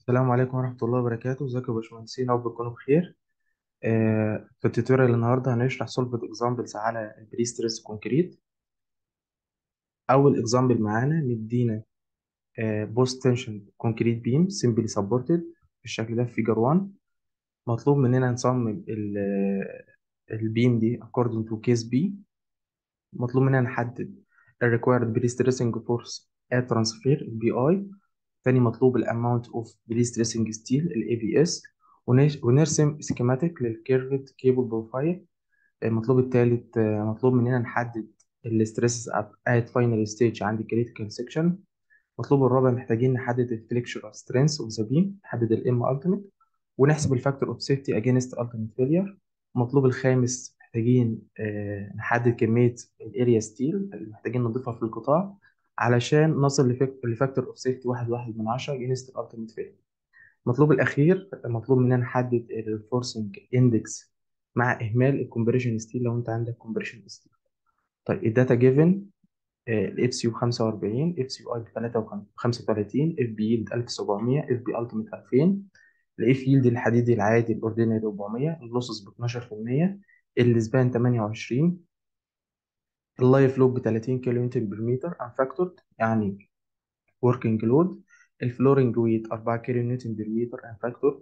السلام عليكم ورحمة الله وبركاته ازيكم يا باشمهندسين رب تكونوا بخير آه في التوتوريال النهاردة هنشرح سولفد اكزامبلز على البري ستريس كونكريت أول اكزامبل معانا مدينا بوست تنشن كونكريت بيم سيمبلي سبورتد بالشكل ده في فيجر 1 مطلوب مننا نصمم البيم دي according to case B مطلوب مننا نحدد ال required pre-stressing force at transfer ال BI تاني مطلوب الاماونت اوف بلي ستريسنج ستيل الاي بي اس ونرسم سكيماتيك للكيرفد كيبل بروفايل المطلوب التالت آه، مطلوب مننا نحدد الستريسز ات فاينل ستيج عند الكريتيكال سيكشن المطلوب الرابع محتاجين نحدد الفليكشرال سترينث اوف ذا بيم نحدد الام التيميت ونحسب الفاكتور اوف سيفتي اجينست التيميت فيلير المطلوب الخامس محتاجين آه، نحدد كميه الاريا ستيل اللي محتاجين نضيفها في القطاع علشان نصل لفاكتور اوف سيفتي واحد واحد من عشرة اجينست الالتيميت فيلير المطلوب الأخير مطلوب مننا نحدد الفورسنج اندكس مع إهمال الكومبريشن ستيل لو أنت عندك كومبريشن ستيل طيب الداتا جيفن الاف يو 45 اف يو اي 35 اف بي يلد 1700 اف بي التيميت 2000 الاف يلد الحديدي العادي الاوردينري 400 اللوسز ب 12% السبان 28 اللايف لود ب 30 كيلو نيوتن بير متر انفاكتورد يعني وركينج لود الفلورنج ويت 4 كيلو نيوتن بير متر انفاكتورد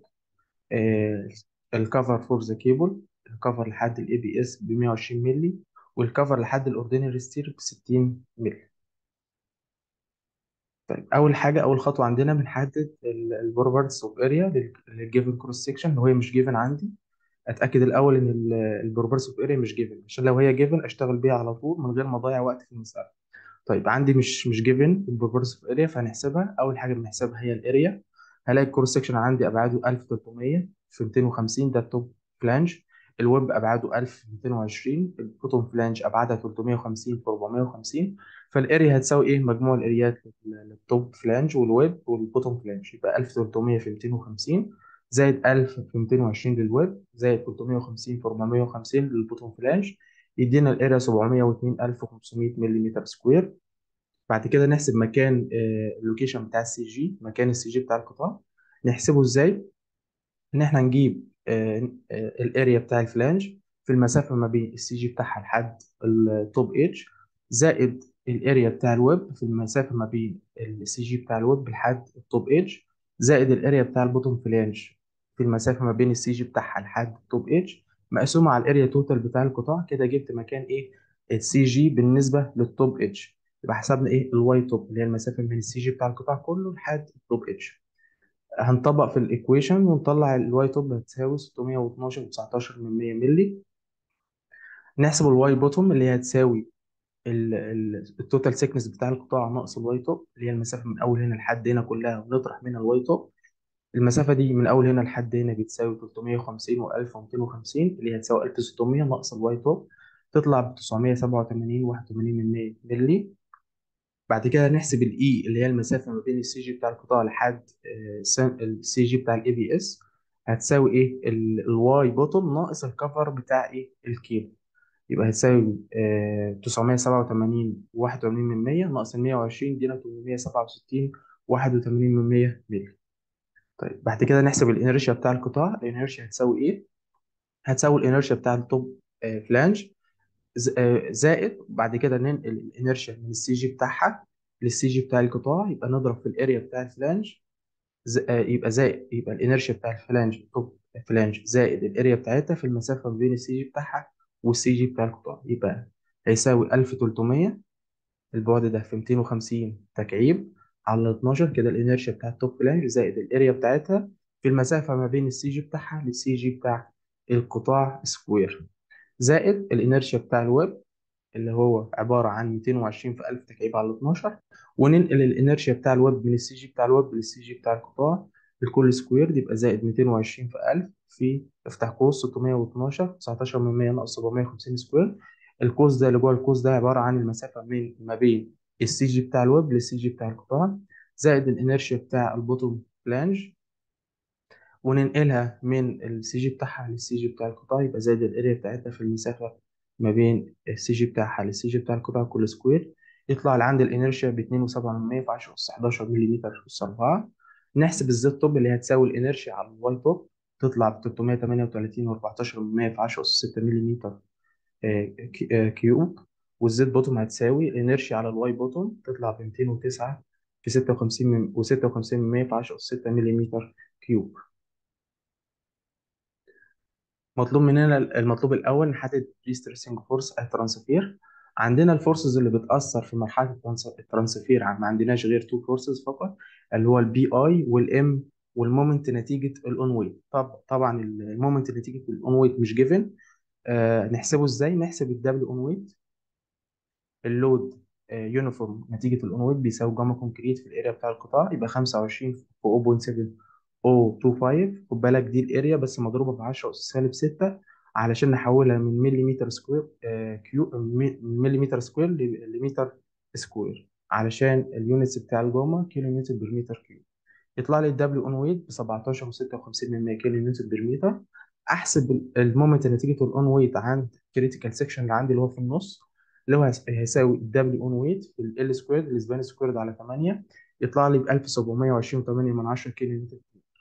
الكفر فور ذا كيبل الكفر لحد الاي بي اس ب 120 مللي والكفر لحد الاوردينري ستير ب 60 مللي طيب اول حاجه اول خطوه عندنا بنحدد البروبرتيز اوف اريا للجيفن كروس سيكشن لو هي مش جيفن عندي اتاكد الاول ان البروبرتيز اوف اريا مش جيفن عشان لو هي جيفن اشتغل بيها على طول من غير ما اضيع وقت في المساله طيب عندي مش مش جيفن البروبرتيز اوف اريا فهنحسبها اول حاجه بنحسبها هي الاريا هلاقي الكروس سيكشن عندي ابعاده 1300 في 250 ده التوب فلانج الويب ابعاده 1220 البوتوم فلانج ابعادها 350 في 450 فالاريا هتساوي ايه مجموع الاريات للتوب فلانج والويب والبوتوم فلانج يبقى 1300 في 250 زائد 1000 في 220 للويب زائد 350 في 450 للبوتوم فلانج يدينا الاريا 702500 ملم سكوير بعد كده نحسب مكان اللوكيشن بتاع السي جي مكان السي جي بتاع القطاع نحسبه ازاي ان احنا نجيب الاريا بتاع الفلانج في المسافه ما بين السي جي بتاعها لحد التوب ايدج زائد الاريا بتاع الويب في المسافه ما بين السي جي بتاع الويب لحد التوب ايدج زائد الاريا بتاع البوتوم فلانج في المسافه ما بين السي جي بتاعها لحد التوب ايدج مقسومه على الاريا توتال بتاع القطاع كده جبت مكان ايه السي جي بالنسبه للتوب ايدج يبقى حسبنا ايه الواي توب اللي هي المسافه من السي جي بتاع القطاع كله لحد التوب ايدج هنطبق في الايكويشن ونطلع الواي توب هتساوي 612 و19 من 100 مللي نحسب الواي بوتوم اللي هي هتساوي التوتال سيكنس بتاع القطاع ناقص الواي توب اللي هي المسافه من اول هنا لحد هنا كلها ونطرح منها الواي توب المسافه دي من اول هنا لحد هنا بتساوي 350 و1250 اللي هي هتساوي 1600 ناقص الواي توب تطلع ب 987 81 من 100 مللي بعد كده نحسب الاي اللي هي المسافه ما بين السي جي بتاع القطاع لحد السي جي بتاع الاي بي اس هتساوي ايه الواي بوتوم ناقص الكفر بتاع ايه الكيبل يبقى هتساوي آه 987 81 من 100 ناقص ال 120 دينا 867 81 من 100 مللي طيب بعد كده نحسب الانرشيا بتاع القطاع الانرشيا هتساوي ايه هتساوي الانرشيا بتاع التوب آه فلانج زائد بعد كده ننقل الانرشيا من السي جي بتاعها للسي جي بتاع القطاع يبقى نضرب في الاريا بتاع الفلانج يبقى زائد يبقى الانرشيا بتاع الفلانج توب فلانج زائد الاريا بتاعتها في المسافه ما بين السي جي بتاعها والسي جي بتاع القطاع يبقى هيساوي 1300 البعد ده في 250 تكعيب على 12 كده الانرشيا بتاع التوب فلانج زائد الاريا بتاعتها في المسافه ما بين السي جي بتاعها للسي جي بتاع القطاع سكوير زائد الانرشيا بتاع الويب اللي هو عبارة عن 220 في 1000 تكعيب على 12 وننقل الانرشيا بتاع الويب من السي جي بتاع الويب للسي جي بتاع القطاع الكل سكوير يبقى زائد 220 في 1000 في افتح قوس 612 19 من 100 ناقص 750 سكوير القوس ده اللي جوه القوس ده عبارة عن المسافة من ما بين السي جي بتاع الويب للسي جي بتاع القطاع زائد الانرشيا بتاع البوتوم فلانج وننقلها من السي جي بتاعها للسي جي بتاع القطاع يبقى زائد الاريا بتاعتها في المسافة ما بين السي جي بتاعها للسي جي بتاع القطاع كل سكوير يطلع اللي عند الانرشيا ب 2.7 في 10 أس 11 ملم أس 4 نحسب الزد توب اللي هتساوي الانرشيا على الواي توب تطلع ب 338 و14 في 10 اس 6 ملم كيوب والزد بوتوم هتساوي الانرشيا على الواي بوتوم تطلع ب 209 في 56 من و56 من 100 في 10 اس 6 ملم كيوب مطلوب مننا المطلوب الاول نحدد بري ستريسنج فورس الترانسفير عندنا الفورسز اللي بتاثر في مرحله الترانس- الترانسفير ما عندناش غير تو فورسز فقط اللي هو البي اي والام والمومنت نتيجه الاون ويت طب طبعا المومنت نتيجه الاون ويت مش جيفن آه نحسبه ازاي نحسب الدبليو اون ويت اللود يونيفورم نتيجة الأون ويت بيساوي جاما كونكريت في الاريا بتاع القطاع يبقى 25 في 0.7025 خد بالك دي الاريا بس مضروبة في 10 أس سالب 6 علشان نحولها من مليمتر سكوير آه، كيو من مليمتر سكوير ل- لمتر سكوير علشان اليونتس بتاع الجاما كيلو نيوتن بير متر كيوب يطلع لي الدبليو اون ويت ب 17.56 كيلو نيوتن بير متر احسب المومنت نتيجه الاون ويت عند الكريتيكال سيكشن اللي عندي اللي هو في النص اللي هو هيس- هيساوي الدبليو اون ويت في ال سكويرد الاسبان سكويرد على 8 يطلع لي ب 1720.8 كيلو نيوتن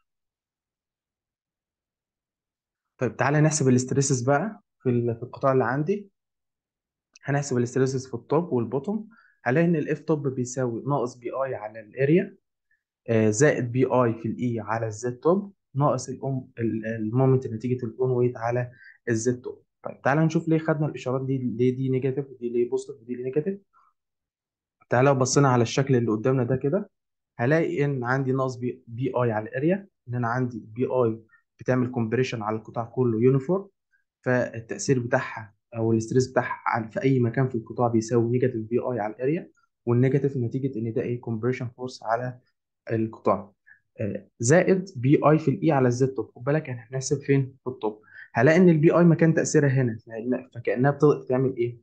طيب تعالى نحسب الاستريسز بقى في ال- في القطاع اللي عندي هنحسب الاستريسز في التوب والبوتوم هلاقي ان الاف توب بيساوي ناقص بي اي على الاريا آه، زائد بي اي في الاي على الزد توب ناقص الأم ال- المومنت نتيجة الاون ويت على الزد توب طيب تعالى نشوف ليه خدنا الاشارات دي ليه دي نيجاتيف ودي ليه بوزيتيف ودي ليه نيجاتيف تعالى لو بصينا على الشكل اللي قدامنا ده كده هلاقي ان عندي ناقص بي, بي اي على الاريا ان انا عندي بي اي بتعمل كومبريشن على القطاع كله يونيفورم فالتأثير بتاعها او الاستريس بتاعها على- في اي مكان في القطاع بيساوي نيجاتيف بي اي على الاريا والنيجاتيف نتيجة ان ده ايه كومبريشن فورس على القطاع آه، زائد بي اي في الاي على الزد توب خد بالك احنا هنحسب فين في التوب هلاقي ان البي اي مكان تاثيرها هنا فإن- فكانها بت- بتعمل ايه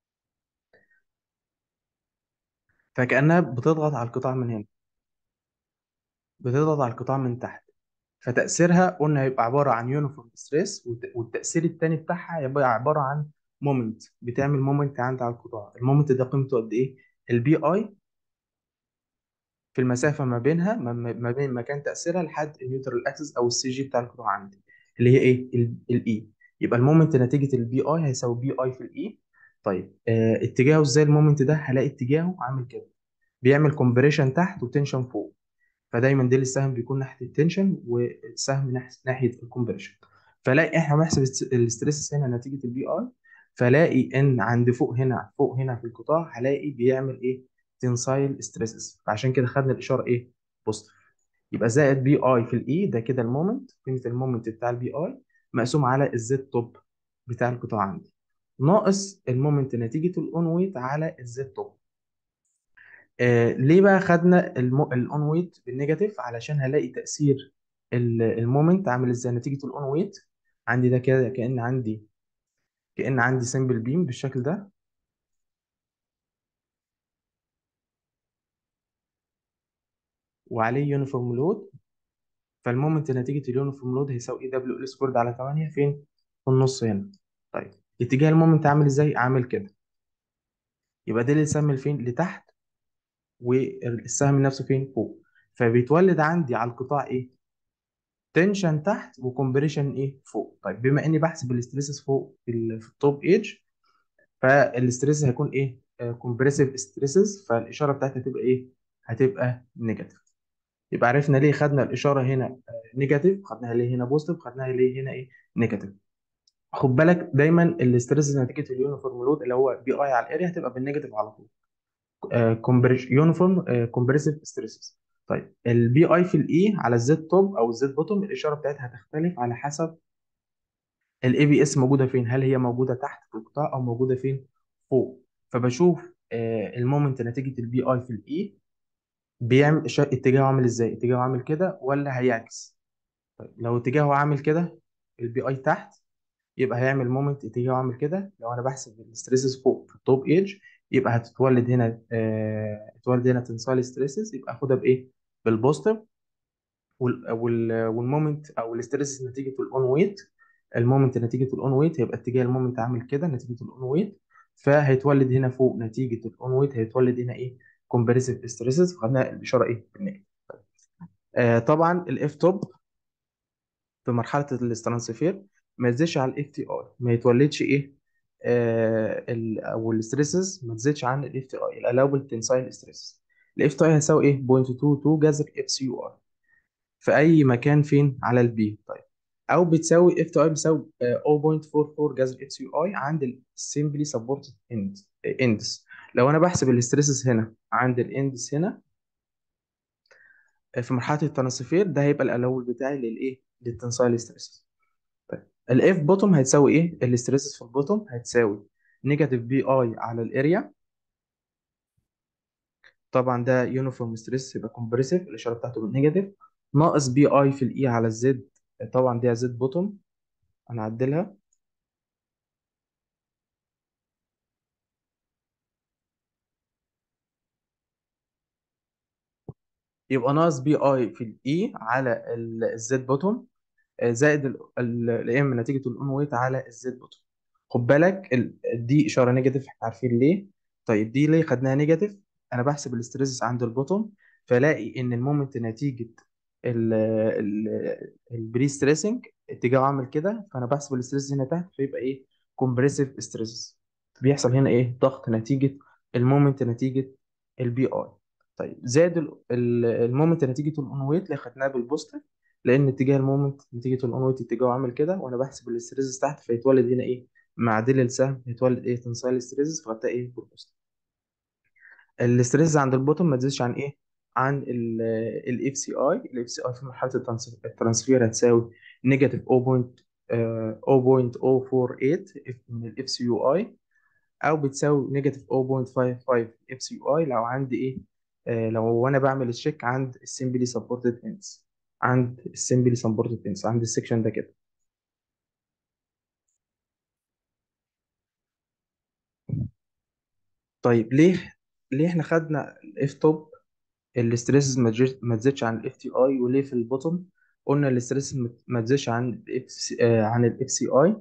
فكانها بتضغط على القطاع من هنا بتضغط على القطاع من تحت فتاثيرها قلنا هيبقى عباره عن يونيفورم ستريس والتاثير الثاني بتاعها هيبقى عباره عن مومنت بتعمل مومنت عند على القطاع المومنت ده قيمته قد ايه البي اي في المسافة ما بينها ما ما بين مكان تأثيرها لحد النيوترال اكسس أو السي جي بتاع القطاع عندي اللي هي إيه؟ الإي يبقى المومنت نتيجة البي أي هيساوي بي أي في الإي طيب آه اتجاهه إزاي المومنت ده؟ هلاقي اتجاهه عامل كده بيعمل كومبريشن تحت وتنشن فوق فدايما ديل السهم بيكون ناحيه التنشن والسهم ناحيه ناحيه الكومبريشن فلاقي احنا بنحسب الاستريس هنا نتيجه البي اي فلاقي ان عند فوق هنا فوق هنا في القطاع هلاقي بيعمل ايه تنسايل ستريسز فعشان كده خدنا الاشاره ايه بوزيتيف يبقى زائد بي اي في الاي ده كده المومنت قيمه المومنت بتاع البي اي مقسوم على الزد توب بتاع القطاع عندي ناقص المومنت نتيجه الاون ويت على الزد توب آه ليه بقى خدنا الاون ويت بالنيجاتيف علشان هلاقي تأثير ال- المومنت عامل ازاي نتيجة الاون ويت عندي ده كده كأن عندي كأن عندي سمبل بيم بالشكل ده وعليه يونيفورم لود فالمومنت نتيجة اليونيفورم لود هيساوي اي دبليو ال سكويرد على 8 فين في النص هنا طيب اتجاه المومنت عامل ازاي عامل كده يبقى ده اللي يسمى فين لتحت والسهم نفسه فين فوق فبيتولد عندي على القطاع ايه تنشن تحت وكمبريشن ايه فوق طيب بما اني بحسب الاستريسز فوق في, ال- في التوب ايدج فالاستريس هيكون ايه كومبريسيف ستريسز فالاشاره بتاعتها هتبقى ايه هتبقى نيجاتيف يبقى عرفنا ليه خدنا الاشاره هنا نيجاتيف خدناها ليه هنا بوزيتيف خدناها ليه هنا ايه نيجاتيف خد بالك دايما الاستريس نتيجه اليونيفورم لود اللي هو بي اي على الاريا هتبقى بالنيجاتيف على طول يونيفورم كومبريسيف ستريسز طيب البي اي في الاي على الزد توب او الزد بوتوم الاشاره بتاعتها هتختلف على حسب الاي بي اس موجوده فين هل هي موجوده تحت في القطاع او موجوده فين فوق فبشوف آه، المومنت نتيجه البي اي في الاي بيعمل شا- اتجاهه عامل ازاي اتجاهه عامل كده ولا هيعكس طيب لو اتجاهه عامل كده البي اي تحت يبقى هيعمل مومنت اتجاهه عامل كده لو انا بحسب الستريسز فوق في التوب ايدج يبقى هتتولد هنا آه، هتتولد هنا تنسايل ستريسز يبقى اخدها بايه بالبوزيتيف وال وال والمومنت او الاسترس نتيجه الاون ويت المومنت نتيجه الاون ويت هيبقى اتجاه المومنت عامل كده نتيجه الاون ويت فهيتولد هنا فوق نتيجه الاون ويت هيتولد هنا ايه كومبريسيف ستريسز فخدنا الاشاره ايه بالنيجاتيف آه طبعا الاف توب في مرحله الاسترانسفير ما تزيدش على الاف تي اي ما يتولدش ايه آه ال او الستريسز ما تزيدش عن الاف تي اي الالاوبل تنسايل ستريس الاف تي اي هيساوي ايه 0.22 جذر اف سي يو اي في اي مكان فين على البي طيب او بتساوي اف تي اي بيساوي آه، 0.44 جذر اف سي يو اي عند السيمبلي سبورتد اند اندس لو انا بحسب الاستريسز هنا عند الاندس هنا آه، في مرحله الترانسفير ده هيبقى الالاول بتاعي للايه للتنسايل ستريسز طيب الاف بوتوم هتساوي ايه الاستريسز في البوتوم هتساوي نيجاتيف بي اي على الاريا طبعا ده يونيفورم ستريس يبقى كومبريسيف الاشاره بتاعته بالنيجاتيف ناقص بي اي في الاي على الزد طبعا دي زد بوتوم هنعدلها يبقى ناقص بي اي في الاي على الزد بوتوم زائد الام نتيجه الاون ويت على الزد بوتوم خد بالك ال- دي اشاره نيجاتيف احنا عارفين ليه طيب دي ليه خدناها نيجاتيف انا بحسب الاستريس عند البوتوم فلاقي ان المومنت نتيجه ال ال البري ستريسنج اتجاهه عامل كده فانا بحسب الاستريس هنا تحت فيبقى ايه كومبريسيف ستريس بيحصل هنا ايه ضغط نتيجه المومنت نتيجه البي اي طيب زائد ال- ال- المومنت نتيجه الاون ويت اللي خدناها بالبوستيف لان اتجاه المومنت نتيجه الاون ويت اتجاهه عامل كده وانا بحسب الاستريس تحت فيتولد هنا ايه معدل السهم يتولد ايه تنسايل ستريس فغطاه ايه بالبوست الاستريس عند البوتوم ما تزيدش عن ايه عن الاف سي اي الاف سي اي في مرحله الترانس- الترانسفير هتساوي نيجاتيف 0.048 من الاف سي يو اي او بتساوي نيجاتيف 0.55 اف سي يو اي لو عندي ايه آه لو انا بعمل الشيك عند السمبلي سبورتد اندز عند السمبلي سبورتد اندز عند السكشن ده كده طيب ليه ليه احنا خدنا الاف توب الاستريس ما تجيش- ما تزيدش عن الاف تي اي وليه في البوتوم قلنا الاستريس ما ما تزيدش عن الاف عن الاف سي اي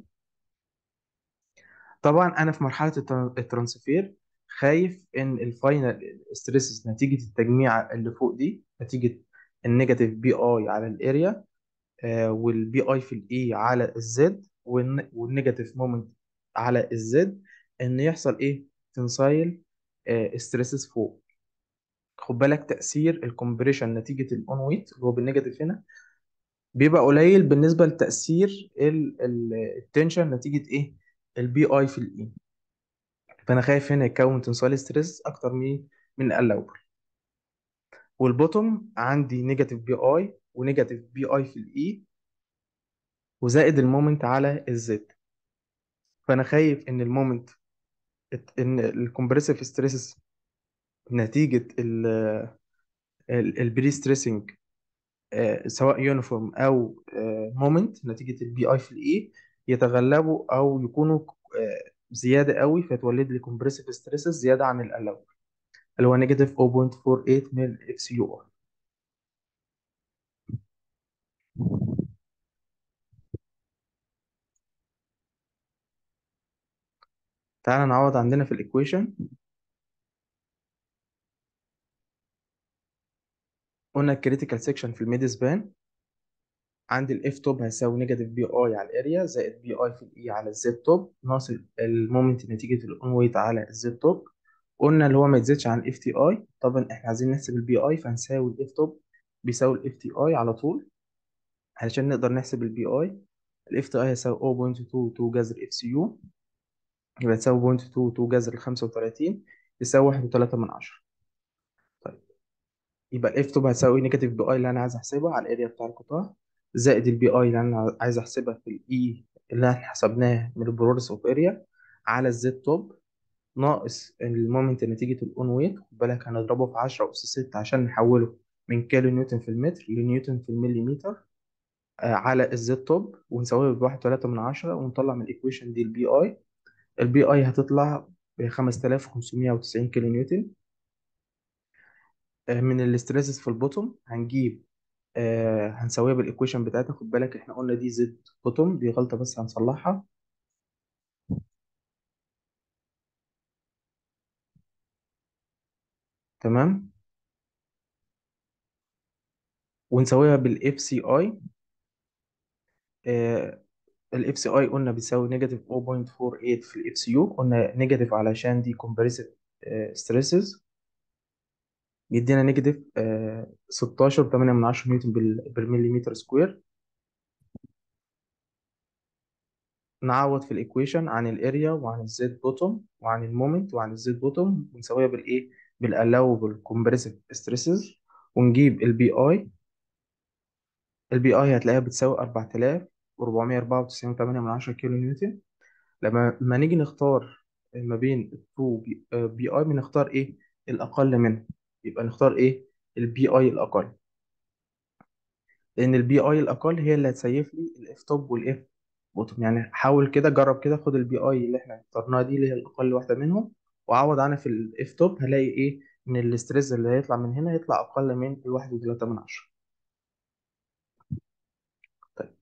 طبعا انا في مرحله التران- الترانسفير خايف ان الفاينل ستريسز نتيجه التجميع اللي فوق دي نتيجه النيجاتيف بي اي على الاريا والبي اي في الاي على الزد والنيجاتيف مومنت على الزد ان يحصل ايه تنسايل ستريسز فوق خد بالك تأثير الكومبريشن نتيجة الأون ويت اللي هو بالنيجاتيف هنا بيبقى قليل بالنسبة لتأثير ال- ال- التنشن نتيجة إيه؟ البي أي في الإي فأنا خايف هنا يكون تنسايل ستريس أكتر من من الأول والبوتوم عندي نيجاتيف بي أي ونيجاتيف بي أي في الإي وزائد المومنت على الزد فأنا خايف إن المومنت إن الكومبريسيف ستريسز نتيجة البري ستريسنج آه، سواء يونيفورم او مومنت نتيجه البي اي في الاي يتغلبوا او يكونوا آه، زياده قوي فتولد لي كومبريسيف ستريسز زياده عن الالاو اللي هو نيجاتيف 0.48 من الاكس يو ار تعال نعوض عندنا في الايكويشن قلنا الكريتيكال سيكشن في الميد سبان عندي الاف توب هيساوي نيجاتيف بي اي على الاريا زائد بي اي في الاي على الزد توب ناقص المومنت نتيجه الاون ويت على الزد توب قلنا اللي هو ما يزيدش عن اف تي اي طبعا احنا عايزين نحسب البي اي فهنساوي الاف توب بيساوي الاف تي اي على طول علشان نقدر نحسب البي اي الاف تي اي هيساوي 0.22 جذر اف سي يو يبقى تساوي 0.22 جذر 35 يساوي 1.3 من 10 طيب يبقى الاف توب هتساوي نيجاتيف بي اي اللي انا عايز احسبها على الاريا بتاع القطاع زائد البي اي اللي انا عايز احسبها في الاي اللي احنا حسبناه من البرورس اوف اريا على الزد توب ناقص المومنت نتيجة الأون ويت خد بالك هنضربه في 10 أس 6 عشان نحوله من كيلو نيوتن في المتر لنيوتن في المليمتر آه، على الزد توب ونساويها بواحد تلاتة من عشرة ونطلع من الإيكويشن دي البي أي البي أي هتطلع بخمسة آلاف وخمسمية وتسعين كيلو نيوتن آه، من الاستريسز في البوتوم هنجيب آه هنساويها بالإيكويشن بتاعتها خد بالك إحنا قلنا دي زد بوتوم دي غلطة بس هنصلحها تمام ونسويها بالاف سي اي الاف سي اي قلنا بيساوي نيجاتيف 0.48 في الاف سي يو قلنا نيجاتيف علشان دي كومبريسيف ستريسز بيدينا نيجاتيف 16 8 من 10 نيوتن بال- بالمليمتر سكوير نعوض في الايكويشن عن الاريا وعن الزيت بوتوم وعن المومنت وعن الزيت بوتوم ونسويها بالايه بالالاوبل كومبريسيف ستريسز ونجيب البي اي البي اي هتلاقيها بتساوي 4494.8 من 10 كيلو نيوتن لما لما نيجي نختار ما بين التو بي, بي اي بنختار ايه الاقل منهم يبقى نختار ايه البي اي الاقل لان البي اي الاقل هي اللي هتسيف لي الاف توب والاف بوتوم يعني حاول كده جرب كده خد البي اي اللي احنا اخترناها دي اللي هي الاقل واحده منهم وعوض عنها في الاف توب هلاقي ايه ان الاستريس اللي هيطلع من هنا يطلع اقل من الواحد وتلاتة من عشرة طيب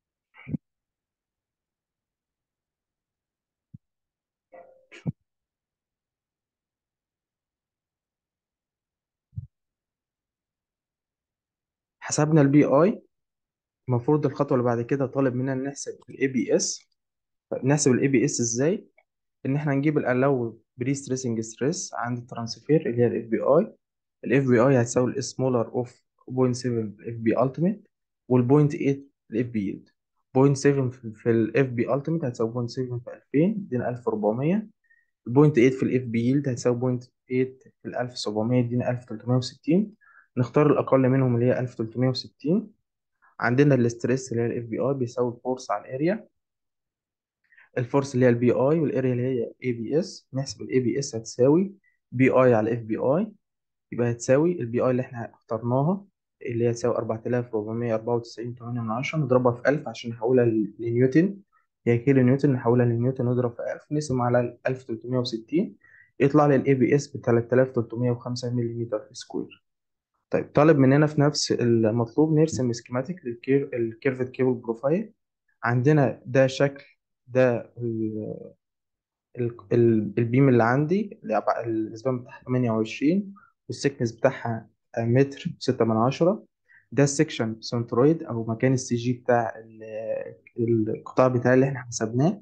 حسبنا البي اي المفروض الخطوه اللي بعد كده طالب مننا نحسب الاي بي اس نحسب الاي بي اس ازاي ان احنا نجيب الالاو بري ستريسنج ستريس عند الترانسفير اللي هي الاف بي اي الاف بي اي هتساوي الاس سمولر اوف 0.7 اف بي التيميت وال 0.8 الاف بي يلد 0.7 في الاف بي التيميت هتساوي 0.7 في 2000 يدينا 1400 0.8 في الاف بي يلد هتساوي 0.8 في ال 1700 يدينا 1360 نختار الاقل منهم اللي هي 1360 عندنا الاستريس اللي هي الاف بي اي بيساوي الفورس على الاريا الفورس اللي هي البي اي والاريا اللي هي اي بي اس نحسب الاي بي اس هتساوي بي اي على اف بي اي يبقى هتساوي البي اي اللي احنا اخترناها اللي هي تساوي 4494.8 من عشرة نضربها في 1000 عشان نحولها ل- لنيوتن هي كيلو نيوتن نحولها لنيوتن نضرب في 1000 نقسم على 1360 يطلع لي الاي بي اس ب 3305 ملم سكوير طيب طالب مننا في نفس المطلوب نرسم سكيماتيك للكيرفت كيبل بروفايل عندنا ده شكل ده ال- ال- البيم اللي عندي اللي عب- الاسبان بتاعها 28 والسكنس بتاعها متر ستة من عشرة ده السكشن سنترويد او مكان السي جي بتاع ال- القطاع بتاعي اللي احنا حسبناه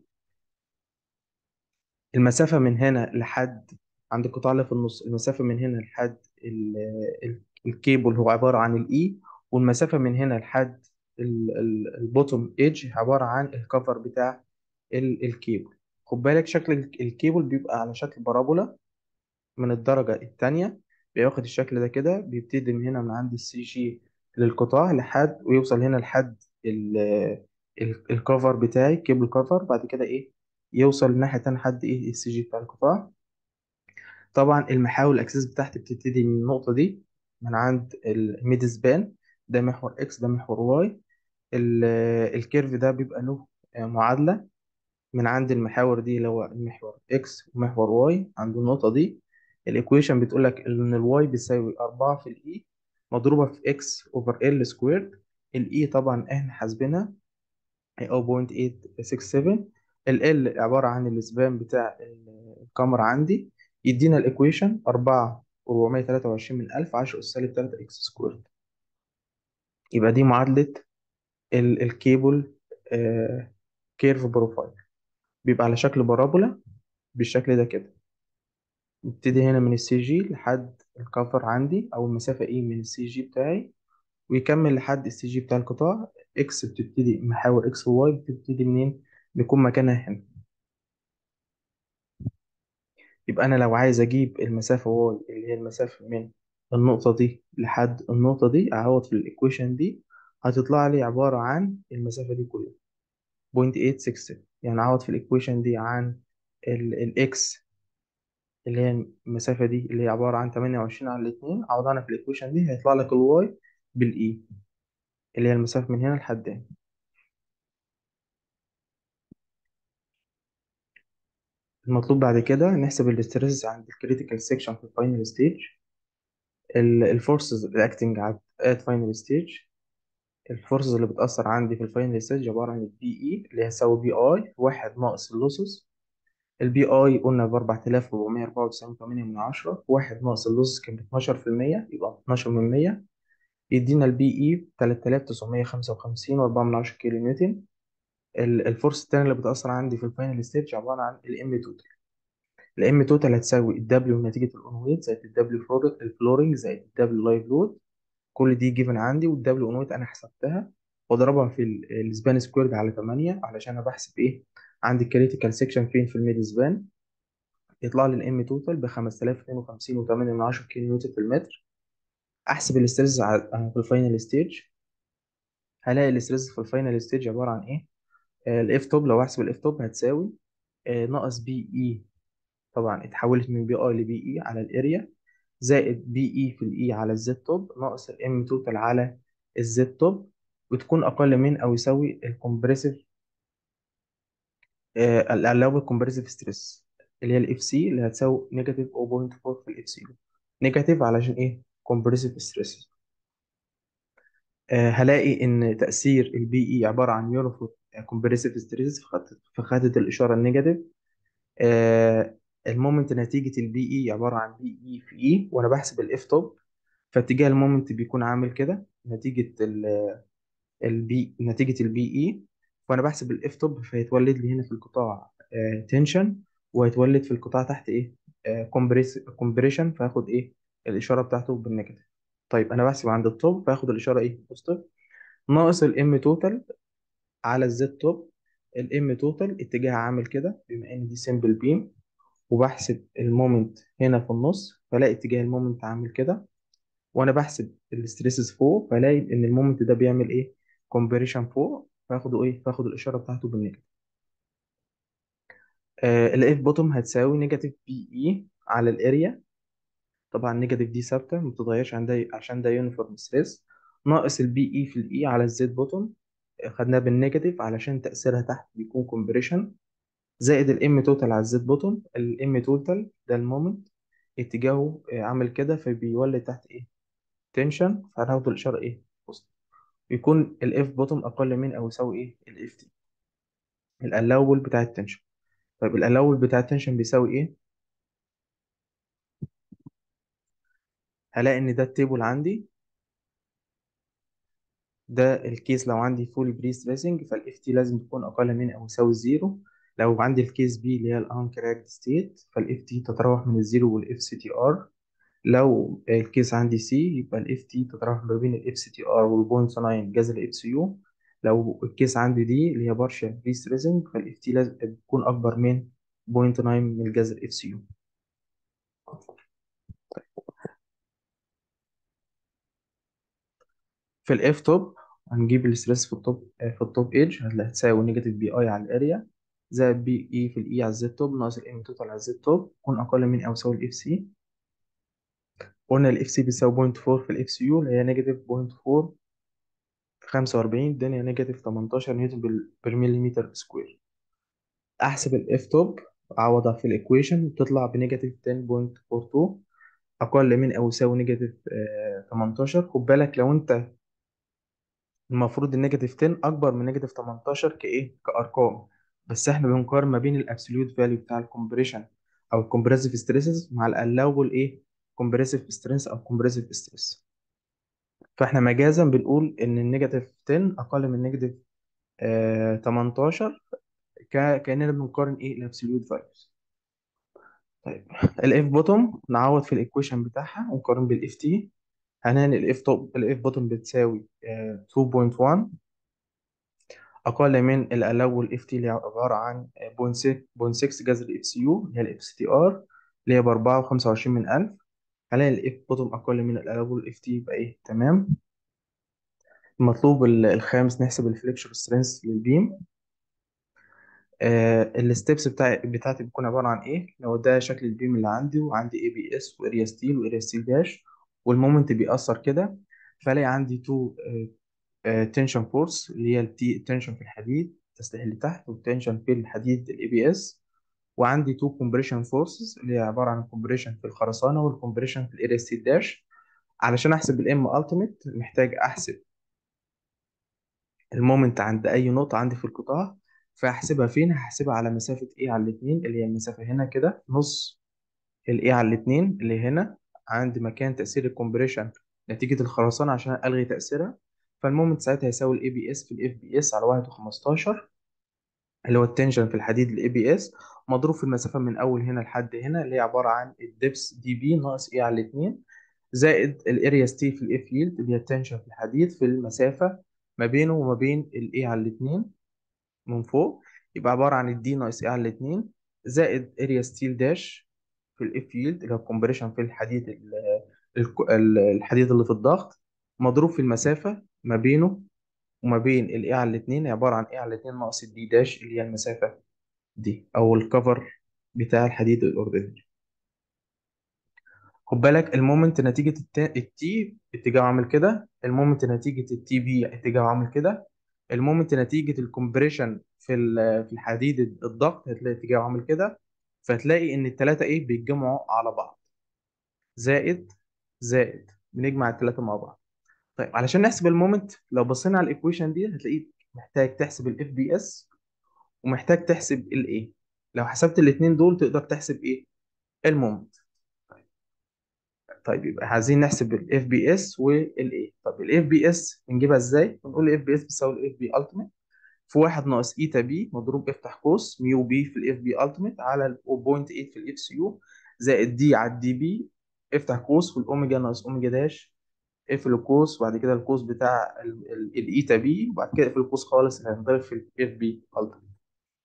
المسافة من هنا لحد عند القطاع اللي في النص المسافة من هنا لحد ال- ال- الكيبل هو عبارة عن الاي والمسافة من هنا لحد البوتوم ايدج عبارة عن الكفر بتاع ال- الكيبل خد بالك شكل ال- الكيبل بيبقى على شكل بارابولا من الدرجة التانية بياخد الشكل ده كده بيبتدي من هنا من عند السي جي للقطاع لحد ويوصل هنا لحد ال ال- الكفر بتاعي كيبل كفر بعد كده ايه يوصل الناحية التانية لحد ايه السي جي بتاع القطاع طبعا المحاور الاكسس بتاعتي بتبتدي من النقطة دي من عند الميد سبان ده محور اكس ده محور واي ال- الكيرف ده بيبقى له معادلة من عند المحاور دي اللي هو المحور اكس ومحور واي عند النقطة دي الايكويشن بتقول لك ان الواي بيساوي 4 في الاي مضروبة في اكس اوفر ال سكويرد الاي طبعا احنا حاسبينها هي 0.867 ال ال عبارة عن الاسبان بتاع ال- الكاميرا عندي يدينا الايكويشن 4 و423 من 1000 10 أس سالب 3 اكس سكويرد يبقى دي معادلة ال- الكيبل آه كيرف بروفايل بيبقى على شكل بارابولا بالشكل ده كده نبتدي هنا من السي جي لحد الكفر عندي او المسافة ايه من السي جي بتاعي ويكمل لحد السي جي بتاع القطاع اكس بتبتدي محاور اكس وواي بتبتدي منين بيكون مكانها هنا يبقى انا لو عايز اجيب المسافة واي اللي هي المسافة من النقطة دي لحد النقطة دي اعوض في الايكويشن دي هتطلع لي عبارة عن المسافة دي كلها 0.867 يعني اعوض في الايكويشن دي عن الاكس اللي هي المسافة دي اللي هي عبارة عن 28 على الاتنين عوض عنها في الإيكويشن دي هيطلع لك الواي بالإي اللي هي المسافة من هنا لحد هنا المطلوب بعد كده نحسب الاسترس عند الكريتيكال سيكشن في الفاينل ستيج الفورسز الاكتنج at فاينل ستيج الفورسز اللي بتأثر عندي في الفاينل ستيج عبارة عن البي إي اللي هيساوي بي أي واحد ناقص اللوسز البي أي قلنا ب 4494.8 من عشرة واحد ناقص اللوسز كان ب 12% يبقى 12 من 100 يدينا البي اي 3955 و4 من 10 كيلو نيوتن ال- الفورس التانية اللي بتأثر عندي في الفاينل ستيج عبارة عن الام توتال الام توتال هتساوي الدبليو نتيجة الاون ويت زائد الدبليو الفلورنج زائد الدبليو لايف لود كل دي جيفن عندي والدبليو اون ويت انا حسبتها واضربها في ال- السبان سكويرد على 8 علشان انا بحسب ايه عندي الكريتيكال سيكشن فين في الميد سبان يطلع لي الام توتال ب 5052 و8 من 10 كيلو نيوتن في المتر احسب الاسترس ع- في الفاينل ستيج هلاقي الاسترس في الفاينل ستيج عباره عن ايه الاف توب لو احسب الاف توب هتساوي آه، ناقص بي اي طبعا اتحولت من بي اي لبي اي على الاريا زائد بي اي في الاي على الزد توب ناقص الام توتال على الزد توب وتكون اقل من او يساوي الكومبريسيف الالاوبل كومبريسيف ستريس اللي هي الاف سي اللي هتساوي نيجاتيف 0.4 في الاف سي نيجاتيف علشان ايه كومبريسيف ستريس هلاقي ان تاثير البي اي عباره عن يونيفورم كومبريسيف ستريس فخدت الاشاره النيجاتيف آه، المومنت نتيجة البي اي عبارة عن بي اي في اي وانا بحسب الاف توب فاتجاه المومنت بيكون عامل كده نتيجة البي نتيجة البي اي فانا بحسب الاف توب فيتولد لي هنا في القطاع تنشن وهيتولد في القطاع تحت ايه كومبريس كومبريشن فهاخد ايه الاشارة بتاعته بالنيجاتيف طيب انا بحسب عند التوب فهاخد الاشارة ايه بوزيتيف ناقص الام توتال على الزد توب الام توتال اتجاه عامل كده بما ان دي سمبل بيم وبحسب المومنت هنا في النص فلاقي اتجاه المومنت عامل كده وانا بحسب الستريسز فوق فلاقي ان المومنت ده بيعمل ايه كومبريشن فوق فاخده ايه فاخد الاشاره بتاعته بالنيجاتيف آه الاف بوتوم هتساوي نيجاتيف بي اي على الاريا طبعا نيجاتيف دي ثابته ما بتتغيرش عن ده عشان ده يونيفورم ستريس ناقص البي اي في الاي على الزد بوتوم خدناها بالنيجاتيف علشان تاثيرها تحت بيكون كومبريشن زائد الام توتال على الزد بوتوم الام توتال ده المومنت اتجاهه آه، عامل كده فبيولد تحت ايه تنشن فهناخد الاشاره ايه بوزيتيف يكون الاف بوتوم اقل من او يساوي ايه الاف تي الالاول بتاع التنشن طيب الالاول بتاع التنشن بيساوي ايه هلاقي ان ده التيبل عندي ده الكيس لو عندي فول بري ستريسنج فالاف تي لازم تكون اقل من او يساوي الزيرو لو عندي الكيس بي اللي هي الانكراكد ستيت فالاف تي تتراوح من الزيرو والاف سي تي ار لو الكيس عندي سي يبقى الاف تي تتراوح ما بين الاف سي تي ار والبوينت 9 جذر الاف سي يو لو الكيس عندي دي اللي هي بارشال فري ستريسنج فالاف تي لازم تكون اكبر من بوينت 9 من الجذر اف سي يو في الاف توب هنجيب الاستريس في التوب في التوب ايدج هتساوي نيجاتيف بي اي على الاريا زائد بي اي في الاي على الزد توب ناقص الام توتال على الزد توب يكون اقل من او يساوي الاف سي قلنا الاف سي بيساوي 0.4 في الاف سي يو اللي هي نيجاتيف 0.4 45 الدنيا نيجاتيف 18 نيوتن بال- بالمليمتر سكوير احسب الاف توب اعوضها في الايكويشن تطلع بنيجاتيف 10.42 اقل من او يساوي نيجاتيف آه، 18 خد بالك لو انت المفروض النيجاتيف 10 اكبر من نيجاتيف 18 كايه كارقام بس احنا بنقارن ما بين الابسوليوت فاليو بتاع الكومبريشن او الكومبريسيف ستريسز مع الالاوبل ايه كومبريسيف ستريس او كومبريسيف ستريس فاحنا مجازا بنقول ان النيجاتيف 10 اقل من نيجاتيف آه 18 ك- كاننا بنقارن ايه الابسوليوت فاليوز طيب الاف بوتوم نعوض في الايكويشن بتاعها ونقارن بالاف تي هنلاقي الاف توب الاف بوتوم بتساوي آه 2.1 اقل من الالاول اف تي اللي هي عباره عن 0.6 جذر اف سي يو اللي هي الاف سي تي ار اللي هي ب 4 و25 من 1000 هلاقي الاف بوتوم اقل من الالاول اف تي يبقى ايه تمام المطلوب ال- الخامس نحسب الفليكشر سترينث للبيم آه الستبس بتاع بتاعتي بتكون عباره عن ايه لو ده شكل البيم اللي عندي وعندي اي بي اس واريا ستيل واريا ستيل داش والمومنت بيأثر كده فلاقي عندي تو تنشن فورس اللي هي التي تنشن في الحديد تسليح اللي تحت والتنشن في الحديد الاي بي اس وعندي تو كومبريشن فورسز اللي هي عباره عن الكومبريشن في الخرسانه والكومبريشن في الاريا ستيل داش علشان احسب الام التيميت محتاج احسب المومنت عند اي نقطه عندي في القطاع فاحسبها فين هحسبها على مسافه ايه على الاثنين اللي هي المسافه هنا كده نص الايه على الاثنين اللي هنا عند مكان تاثير الكومبريشن نتيجة الخرسانة عشان ألغي تأثيرها فالمومنت ساعتها هيساوي الاي بي اس في الاف بي اس على واحد وخمستاشر اللي هو التنشن في الحديد الاي بي اس مضروب في المسافة من أول هنا لحد هنا اللي هي عبارة عن الدبس دي بي ناقص اي على الاتنين زائد الاريا ستي في الاف يلد اللي هي التنشن في الحديد في المسافة ما بينه وما بين الاي على الاتنين من فوق يبقى عبارة عن الدي ناقص اي على الاتنين زائد اريا ستيل داش في الاف يلد اللي هو الكومبريشن في الحديد ال- الك- ال- الحديد اللي في الضغط مضروب في المسافة ما بينه وما بين الاي على الاتنين عبارة عن اي على الاتنين ناقص الدي داش اللي هي المسافة دي او الكفر بتاع الحديد الاوردينري خد بالك المومنت نتيجة التي اتجاه عامل كده المومنت نتيجة التي بي اتجاه عامل كده المومنت نتيجة الكومبريشن في ال- في الحديد الضغط هتلاقي اتجاه عامل كده فهتلاقي ان التلاتة ايه بيتجمعوا على بعض زائد زائد بنجمع التلاتة مع بعض طيب علشان نحسب المومنت لو بصينا على الايكويشن دي هتلاقيك محتاج تحسب الاف بي اس ومحتاج تحسب الايه لو حسبت الاتنين دول تقدر تحسب ايه المومنت طيب يبقى عايزين نحسب الاف بي اس والاي طب الاف بي اس نجيبها ازاي بنقول الاف بي اس بيساوي الاف بي التيميت في 1 ناقص ايتا بي مضروب افتح قوس ميو بي في الاف بي التيميت على ال 0.8 في الاف سي يو زائد دي على الدي بي افتح قوس في الاوميجا ناقص اوميجا داش اقفل القوس وبعد كده القوس بتاع ال- ال- الايتا بي وبعد كده اقفل القوس خالص اللي هنضرب في الاف بي التيميت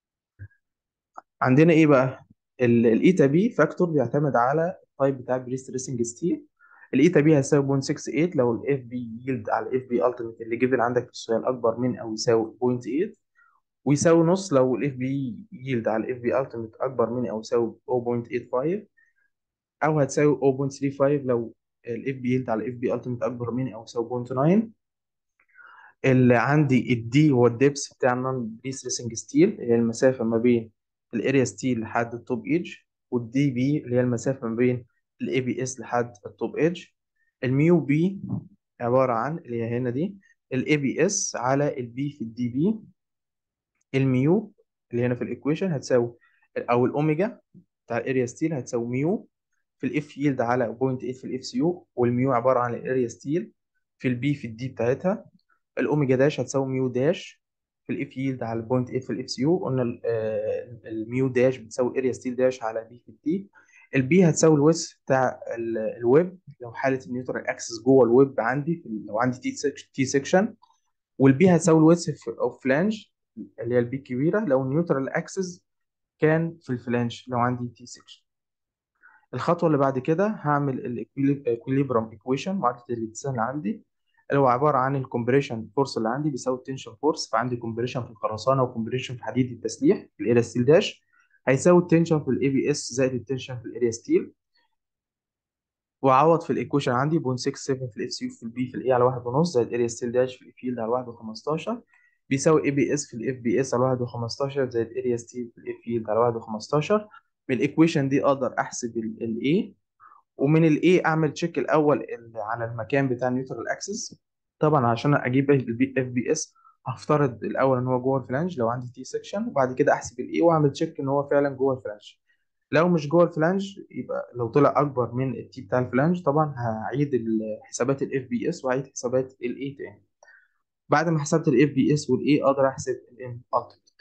عندنا ايه بقى الايتا بي فاكتور بيعتمد على التايب بتاع البري ستريسنج ستيل الايتا بي هيساوي 0.68 لو الاف بي يلد على الاف بي التيميت اللي جيفن عندك في السؤال اكبر من او يساوي 0.8 ويساوي نص لو الاف بي يلد على الاف بي التيميت اكبر من او يساوي 0.85 او هتساوي 0.35 لو الاف بي يلد على الاف بي التيميت اكبر من او يساوي 0.9 اللي عندي الدي هو الدبس بتاع النون بري ستريسنج ستيل هي المسافه ما بين الاريا ستيل لحد التوب ايدج والدي بي اللي هي المسافه ما بين الاي بي اس لحد التوب ايدج الميو بي عباره عن اللي هي هنا دي الاي بي اس على البي في الدي بي الميو اللي هنا في الايكويشن هتساوي او الاوميجا بتاع الاريا ستيل هتساوي ميو في الاف يلد على 0.8 في الاف سي يو والميو عباره عن الاريا ستيل في البي في الدي بتاعتها الاوميجا داش هتساوي ميو داش في الاف يلد على البوينت 8 في الاف سي يو قلنا ال- آه، الميو داش بتساوي اريا ستيل داش على بي في التي البي هتساوي الويس بتاع ال- الويب لو حاله النيوترال اكسس جوه الويب عندي في لو عندي تي سك- تي سيكشن والبي هتساوي الويس اوف فلانج اللي هي البي الكبيره لو النيوترال اكسس كان في الفلانج لو عندي تي سيكشن الخطوة اللي بعد كده هعمل الاكويليبرم ايكويشن معادلة الاتزان اللي عندي اللي هو عبارة عن الكومبريشن فورس اللي عندي بيساوي التنشن فورس فعندي كومبريشن في الخرسانة وكومبريشن في حديد التسليح في الاريا ستيل داش هيساوي التنشن في الاي بي اس زائد التنشن في الاريا ستيل واعوض في الايكويشن عندي 0.67 في الاف سي يو في البي في الاي على 1.5 زائد اريا ستيل داش في الفيلد على 1.15 بيساوي اي بي اس في الاف بي اس على 1.15 زائد اريا ستيل في الاف فيلد على 1.15 من الايكويشن دي اقدر احسب الاي ومن الاي اعمل تشيك الاول ال- على المكان بتاع النيوترال اكسس طبعا عشان اجيب البي اف بي اس هفترض الاول ان هو جوه الفلانج لو عندي تي سيكشن وبعد كده احسب الاي واعمل تشيك ان هو فعلا جوه الفلانج لو مش جوه الفلانج يبقى لو طلع اكبر من التي بتاع الفلانج طبعا هعيد ال- حسابات الاف بي اس وهعيد حسابات الاي تاني بعد ما حسبت الاف بي اس والاي اقدر احسب الام التيميت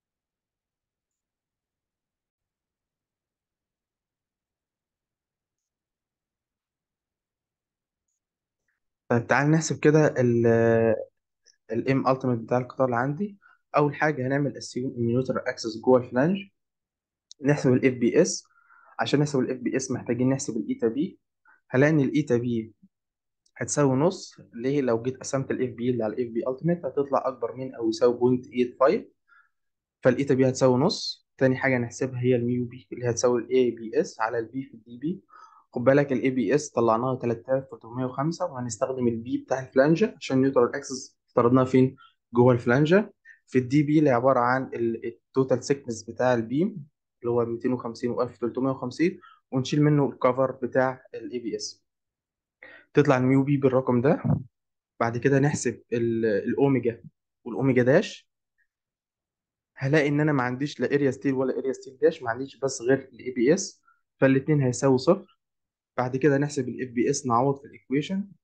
طيب تعال نحسب كده الام التيميت بتاع القطار اللي عندي اول حاجه هنعمل اسيوم النيوترال اكسس جوه الفلانج نحسب الاف بي اس عشان نحسب الاف بي اس محتاجين نحسب الايتا بي هلاقي ان الايتا بي هتساوي نص ليه لو جيت قسمت الاف بي اللي على الاف بي التيميت هتطلع اكبر من او يساوي 0.85 فالايتا بي هتساوي نص تاني حاجه نحسبها هي الميو بي اللي هتساوي الاي بي اس على البي في الدي بي خد بالك الاي بي اس طلعناها 3305 وهنستخدم البي بتاع الفلانجه عشان نيوترال اكسس افترضناها فين جوه الفلانجه في الدي بي اللي عباره عن التوتال سيكنس بتاع البيم اللي هو 250 و1350 ونشيل منه الكفر بتاع الاي بي اس تطلع الميو بي بالرقم ده بعد كده نحسب ال- الاوميجا والاوميجا داش هلاقي ان انا ما عنديش لا اريا ستيل ولا اريا ستيل داش ما عنديش بس غير الاي بي اس فالاثنين هيساووا صفر بعد كده نحسب الاف بي اس نعوض في الايكويشن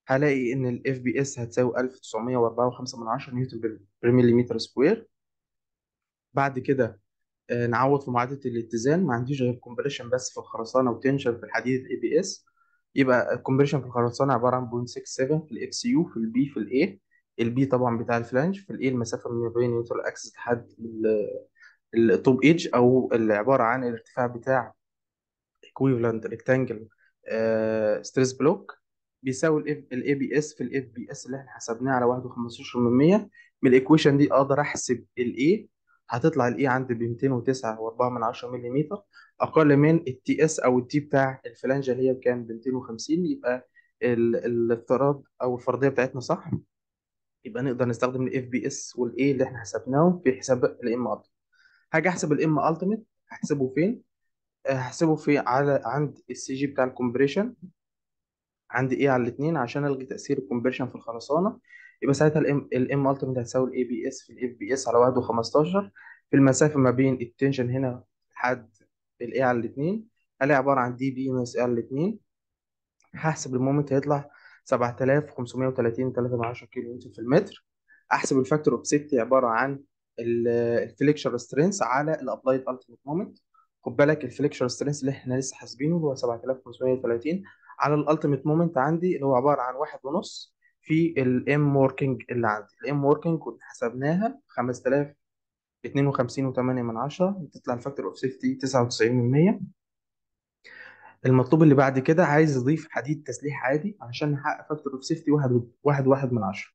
هلاقي ان الاف بي اس هتساوي 1904.5 نيوتن بر بر مليمتر سكوير بعد كده آه، نعوض في معادله الاتزان ما عنديش غير كومبريشن بس في الخرسانه وتنشن في الحديد الاي بي اس يبقى الكومبريشن في الخرسانه عباره عن 0.67 في الاكس يو في البي في الاي البي طبعا بتاع الفلانج في الاي المسافه ما بين نيوترال اكسس لحد التوب ايدج او اللي عباره عن الارتفاع بتاع equivalent rectangle ستريس بلوك بيساوي الاي بي اس في الاف بي اس اللي احنا حسبناه على 1.15 من 100 من الايكويشن دي اقدر احسب الاي هتطلع الاي عندي ب 209.4 من 10 ملم اقل من التي اس او التي بتاع الفلانجه اللي هي بكام ب 250 يبقى ال- الافتراض او الفرضيه بتاعتنا صح يبقى نقدر نستخدم الاف بي اس والاي اللي احنا حسبناهم في حساب الام التيمت هاجي احسب الام التيمت هحسبه فين هحسبه في على عند السي جي بتاع الكومبريشن عندي ايه على الاثنين عشان الغي تاثير الكومبريشن في الخرسانه يبقى ساعتها الام الام التيميت هتساوي الاي بي اس في الاف بي اس على 1.15 في المسافه ما بين التنشن هنا لحد الاي على الاثنين هلاقي عباره عن دي بي ناقص اي على الاثنين هحسب المومنت هيطلع 7530 3 كيلو نيوتن في المتر احسب الفاكتور اوف سيفتي عباره عن الفليكشر سترينث على الابلايد التيميت مومنت خد بالك الفليكشر سترينث اللي احنا لسه حاسبينه اللي هو 7530 على الالتيميت مومنت عندي اللي هو عباره عن واحد ونص في الام وركينج اللي عندي الام وركينج كنا حسبناها 5052 و8 من 10 تطلع الفاكتور اوف سيفتي 99% المطلوب اللي بعد كده عايز اضيف حديد تسليح عادي علشان نحقق فاكتور اوف سيفتي واحد واحد واحد من عشرة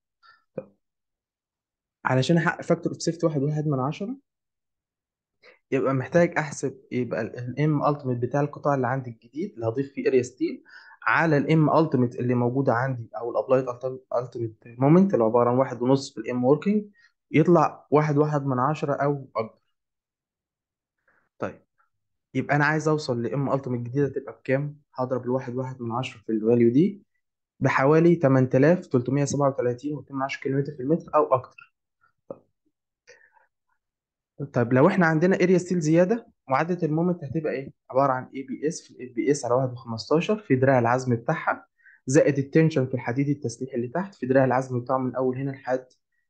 علشان احقق فاكتور اوف سيفتي واحد واحد من عشرة يبقى محتاج احسب يبقى الام التيميت بتاع القطاع اللي عندي الجديد اللي هضيف فيه اريا ستيل على الام التيميت اللي موجوده عندي او الابلايد التيميت مومنت اللي عباره عن واحد ونص في الام وركينج يطلع واحد واحد من عشرة او اكبر طيب يبقى انا عايز اوصل لام التيميت جديده تبقى بكام هضرب الواحد واحد من عشرة في الفاليو دي بحوالي 8337 و2 كيلومتر في المتر او اكتر طيب لو احنا عندنا اريا ستيل زياده معادله المومنت هتبقى ايه عباره عن اي بي اس في الاف بي اس على 1.15 في دراع العزم بتاعها زائد التنشن في الحديد التسليحي اللي تحت في دراع العزم بتاعه من اول هنا لحد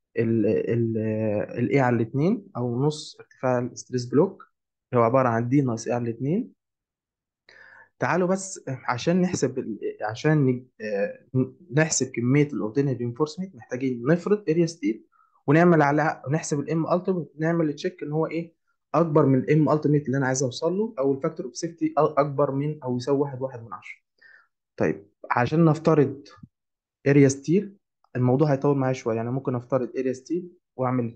الاي على الاثنين او نص ارتفاع الستريس بلوك اللي هو عباره عن دي ناقص اي على الاثنين تعالوا بس عشان نحسب ال- عشان ن- آه، نحسب كميه الاوردينري رينفورسمنت محتاجين نفرض اريا ستيل ونعمل على ونحسب الام التيميت نعمل تشيك ان هو ايه اكبر من الام التيميت اللي انا عايز اوصل له او الفاكتور اوف سيفتي اكبر من او يساوي واحد واحد من عشرة طيب عشان نفترض اريا ستيل الموضوع هيطول معايا شويه يعني ممكن افترض اريا ستيل واعمل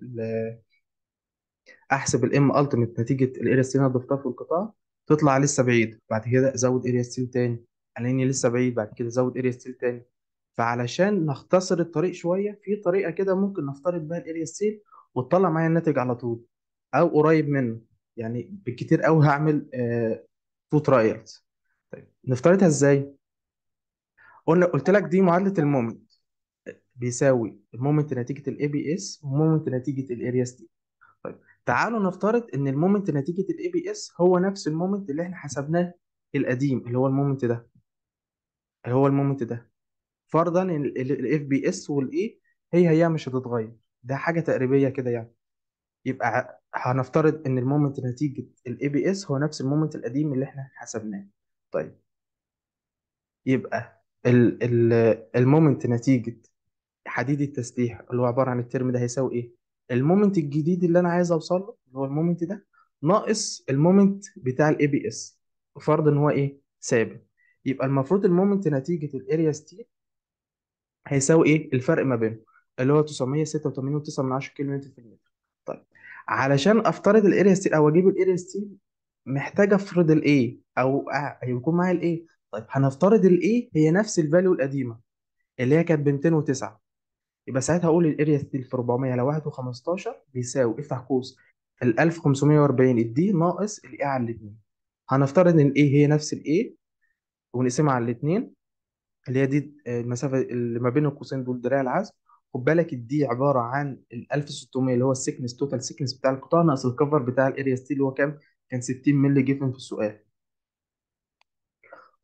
احسب الام التيميت نتيجه الاريا ستيل اللي انا ضفتها في القطاع تطلع لسه بعيد بعد كده ازود اريا ستيل تاني لاني لسه بعيد بعد كده ازود اريا ستيل تاني فعلشان نختصر الطريق شويه في طريقه كده ممكن نفترض بيها الاريا ستيل وتطلع معايا الناتج على طول او قريب منه يعني بالكتير قوي هعمل تو ترايلز طيب نفترضها ازاي قلنا قلت لك دي معادله المومنت بيساوي المومنت نتيجه الاي بي اس ومومنت نتيجه الاريا ستيل طيب تعالوا نفترض ان المومنت نتيجه الاي بي اس هو نفس المومنت اللي احنا حسبناه القديم اللي هو المومنت ده اللي هو المومنت ده فرضا ان الاف بي اس والاي هي هي مش هتتغير ده حاجه تقريبيه كده يعني يبقى هنفترض ان المومنت نتيجه الاي بي اس هو نفس المومنت القديم اللي احنا حسبناه طيب يبقى ال ال المومنت نتيجه حديد التسليح اللي هو عباره عن الترم ده هيساوي ايه المومنت الجديد اللي انا عايز اوصل له اللي هو المومنت ده ناقص المومنت بتاع الاي بي اس فرض ان هو ايه ثابت يبقى المفروض المومنت نتيجه الاريا ستيل هيساوي ايه الفرق ما بينهم اللي هو 986.9 كيلو متر في المتر طيب علشان افترض الاريا ستيل او اجيب الاريا ستيل محتاج افرض الايه او آه، هيكون معايا الايه طيب هنفترض الايه هي نفس الفاليو القديمه اللي هي كانت ب 209 يبقى ساعتها اقول الاريا ستيل في 400 على 1 و15 بيساوي افتح قوس ال 1540 الدي ناقص الاي على الاثنين هنفترض ان الايه هي نفس الايه ونقسمها على الاثنين اللي هي دي المسافه اللي ما بين القوسين دول دراع العزم خد بالك الدي عباره عن ال 1600 اللي هو السكنس توتال سكنس بتاع القطاع ناقص الكفر بتاع الاريا ستيل اللي هو كام؟ كان 60 مللي جيفن في السؤال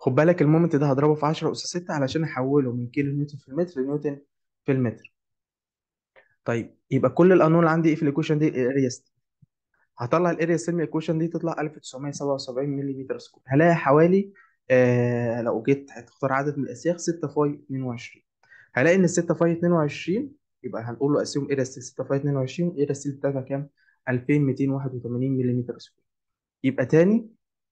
خد بالك المومنت ده هضربه في 10 اس 6 علشان احوله من كيلو نيوتن في المتر لنيوتن في المتر طيب يبقى كل القانون اللي عندي ايه في الايكويشن دي الاريا ستيل هطلع الاريا ستيل من الايكويشن دي تطلع 1977 ملم سكوير هلاقي حوالي آه لو جيت هتختار عدد من الاسياخ 6 فاي 22 هلاقي ان ال 6 فاي 22 يبقى هنقول له اسيوم اريا ستيل 6 فاي 22 الاريا ستيل بتاعتها كام 2281 ملم سكوير يبقى تاني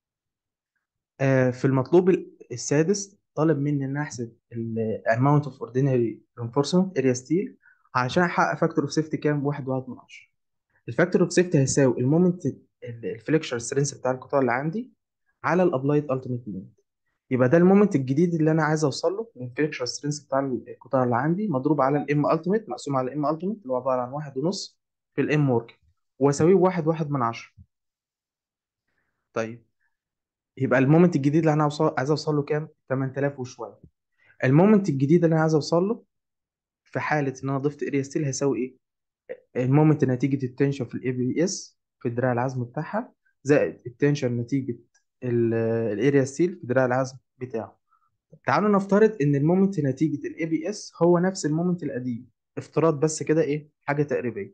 آه في المطلوب السادس طالب مني ان احسب ال amount of ordinary reinforcement area steel عشان احقق فاكتور اوف سيفتي كام 1.1 من 10 الفاكتور اوف سيفتي هيساوي المومنت الفليكشر سترينث بتاع القطاع اللي عندي على الابلايد التيميت مومنت يبقى ده المومنت الجديد اللي انا عايز اوصل له من الفليكشر سترينث بتاع القطاع اللي عندي مضروب على الام التيميت مقسوم على الام التيميت اللي هو عباره عن واحد ونص في الام ورك واساويه واحد واحد من عشرة طيب يبقى المومنت الجديد اللي انا عاوز عايز اوصل له كام 8000 وشويه المومنت الجديد اللي انا عايز اوصل له في حاله ان انا ضفت اريا ستيل هيساوي ايه المومنت نتيجه التنشن في الاي بي اس في الدراع العزم بتاعها زائد التنشن نتيجه الاريا ستيل في دراع العزم بتاعه تعالوا نفترض ان المومنت نتيجه الاي بي اس هو نفس المومنت القديم افتراض بس كده ايه حاجه تقريبيه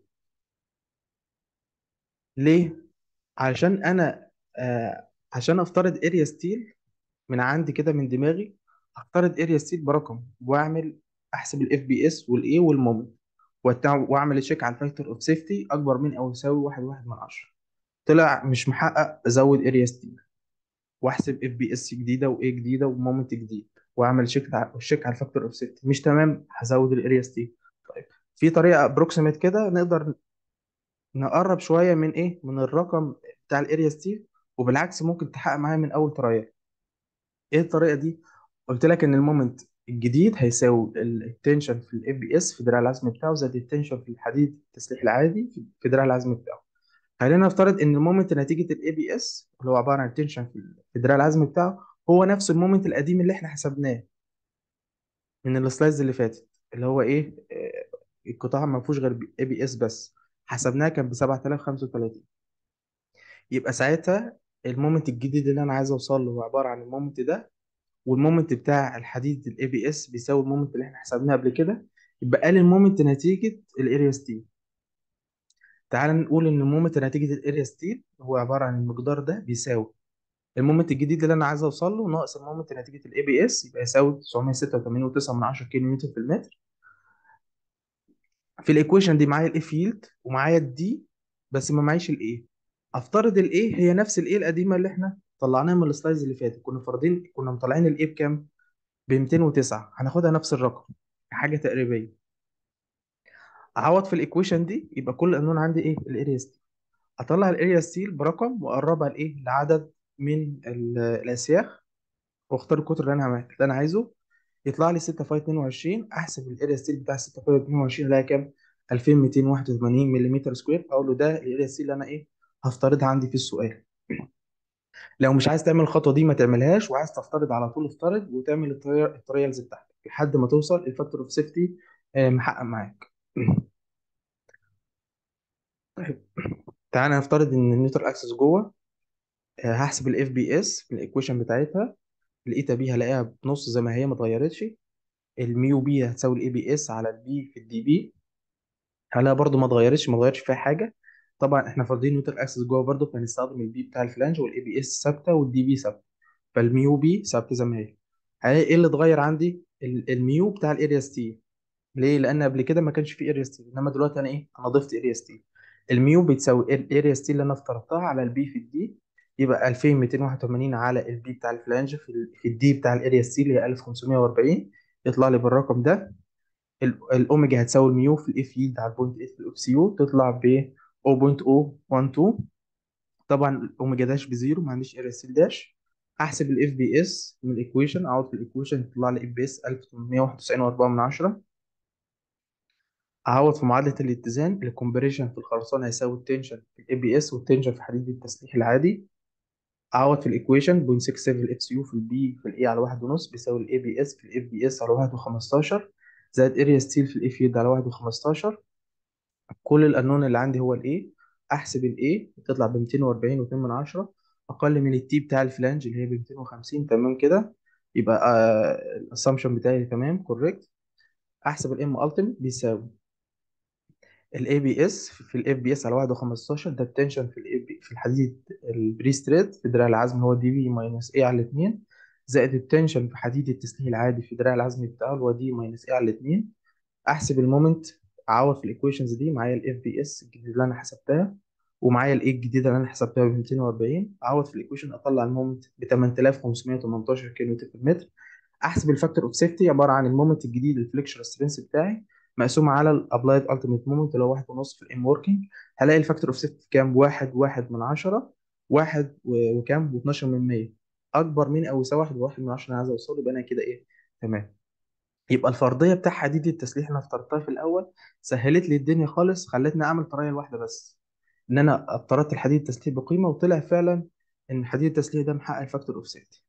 ليه علشان انا آه عشان افترض اريا ستيل من عندي كده من دماغي هفترض اريا ستيل برقم واعمل احسب الاف بي اس والاي والمومنت واعمل تشيك على الفاكتور اوف سيفتي اكبر من او يساوي واحد واحد من عشرة طلع مش محقق ازود اريا ستيل واحسب اف بي اس جديده واي جديده ومومنت جديد واعمل تشيك تشيك على الفاكتور اوف سيفتي مش تمام هزود الاريا ستيل طيب في طريقه ابروكسيميت كده نقدر نقرب شويه من ايه من الرقم بتاع الاريا ستيل وبالعكس ممكن تحقق معايا من اول ترايل ايه الطريقه دي قلت لك ان المومنت الجديد هيساوي التنشن في الاف بي اس في دراع العزم بتاعه زائد التنشن في الحديد التسليح العادي في دراع العزم بتاعه خلينا نفترض ان المومنت نتيجه الاي بي اس اللي هو عباره عن التنشن في دراع العزم بتاعه هو نفس المومنت القديم اللي احنا حسبناه من السلايدز اللي فاتت اللي هو ايه آه، القطاع ما فيهوش غير اي بي اس بس حسبناه كان ب 7035 يبقى ساعتها المومنت الجديد اللي انا عايز اوصل له هو عباره عن المومنت ده والمومنت بتاع الحديد الاي بي اس بيساوي المومنت اللي احنا حسبناه قبل كده يبقى قال المومنت نتيجه الاريا ستيل تعال نقول ان المومنت نتيجه الاريا ستيل هو عباره عن المقدار ده بيساوي المومنت الجديد اللي انا عايز اوصل له ناقص المومنت نتيجه الاي بي اس يبقى يساوي 986.9 كيلو نيوتن في المتر في الايكويشن دي معايا الاي فيلد ومعايا الدي بس ما معيش الاي افترض الاي هي نفس الاي القديمه اللي احنا طلعناها من السلايدز اللي فاتت كنا فارضين كنا مطلعين الاي بكام ب 209 هناخدها نفس الرقم حاجه تقريبيه اعوض في الايكويشن دي يبقى كل قانون عندي ايه الاريا ستيل اطلع الاريا ستيل برقم واقربها لايه لعدد من ال- الاسياخ واختار القطر اللي انا اللي انا عايزه يطلع لي 6 فاي 22 احسب الاريا ستيل بتاع 6 فاي 22 الاقي كام 2281 ملم سكوير اقول له ده الاريا ستيل اللي انا ايه هفترضها عندي في السؤال لو مش عايز تعمل الخطوه دي ما تعملهاش وعايز تفترض على طول افترض وتعمل التري- التريالز بتاعتك لحد ما توصل الفاكتور اوف سيفتي محقق معاك طيب تعالى نفترض ان النيوترال اكسس جوه آه، هحسب الاف بي اس في الايكويشن بتاعتها الايتا بي هلاقيها بنص زي ما هي ما اتغيرتش الميو بي هتساوي الاي بي اس على البي في الدي بي هلاقيها برضو ما اتغيرتش ما اتغيرش فيها حاجه طبعا احنا فارضين نيوترال اكسس جوه برضو فهنستخدم البي بتاع الفلانج والاي بي اس ثابته والدي بي ثابته فالميو بي ثابته زي ما هي هلاقي ايه اللي اتغير عندي ال- الميو بتاع الاريا ستي ليه لان قبل كده ما كانش في اريا ستيل انما دلوقتي انا ايه انا ضفت اريا ستيل الميو بتساوي الاريا ستيل اللي انا افترضتها على البي في الدي يبقى 2281 على البي بتاع الفلانج في ال- في الدي بتاع الاريا ستيل هي 1540 يطلع لي بالرقم ده ال- الاوميجا هتساوي الميو في الاف يلد على البوينت 8 في الاف سي يو تطلع ب 0.012 طبعا الاوميجا داش بزيرو ما عنديش اريا ستيل داش احسب الاف بي اس من الايكويشن اقعد في الايكويشن يطلع لي اف بي اس 1891.4 اعوض في معادله الاتزان الكومبريشن في الخرسانه هيساوي التنشن في الاي بي اس والتنشن في حديد التسليح العادي اعوض في الايكويشن 0.67 الاف سي يو في البي في الاي على واحد ونص بيساوي الاي بي اس في الاف بي اس على واحد وخمستاشر زائد اريا ستيل في الاف يد على واحد وخمستاشر كل القانون اللي عندي هو الاي احسب الاي تطلع ب 240 و2 من عشرة اقل من التي بتاع الفلانج اللي هي ب 250 تمام كده يبقى الاسامبشن بتاعي تمام كوريكت احسب الام التيميت بيساوي الاي بي اس في الاف بي اس على 1 و15 ده التنشن في الاي بي في الحديد البري ستريت في دراع العزم هو دي بي ماينس اي على 2 زائد التنشن في حديد التسليح العادي في دراع العزم بتاعه اللي هو دي ماينس اي على 2 احسب المومنت اعوض في الايكويشنز دي معايا الاف بي اس الجديد اللي انا حسبتها ومعايا الاي الجديده اللي انا حسبتها ب 240 اعوض في الايكويشن اطلع المومنت ب 8518 كيلو نيوتن في المتر احسب الفاكتور اوف سيفتي عباره عن المومنت الجديد الفليكشر سترينث بتاعي مقسوم على الابلايد التيميت مومنت اللي هو واحد ونص في الام وركينج هلاقي الفاكتور اوف سيفتي كام واحد واحد من عشرة واحد و- وكام و12 من 100 اكبر من او يساوي واحد وواحد من عشرة انا عايز اوصله يبقى انا كده ايه تمام يبقى الفرضيه بتاع حديد التسليح اللي انا افترضتها في الاول سهلت لي الدنيا خالص خلتني اعمل طريقه واحده بس ان انا افترضت الحديد التسليح بقيمه وطلع فعلا ان حديد التسليح ده محقق الفاكتور اوف سيفتي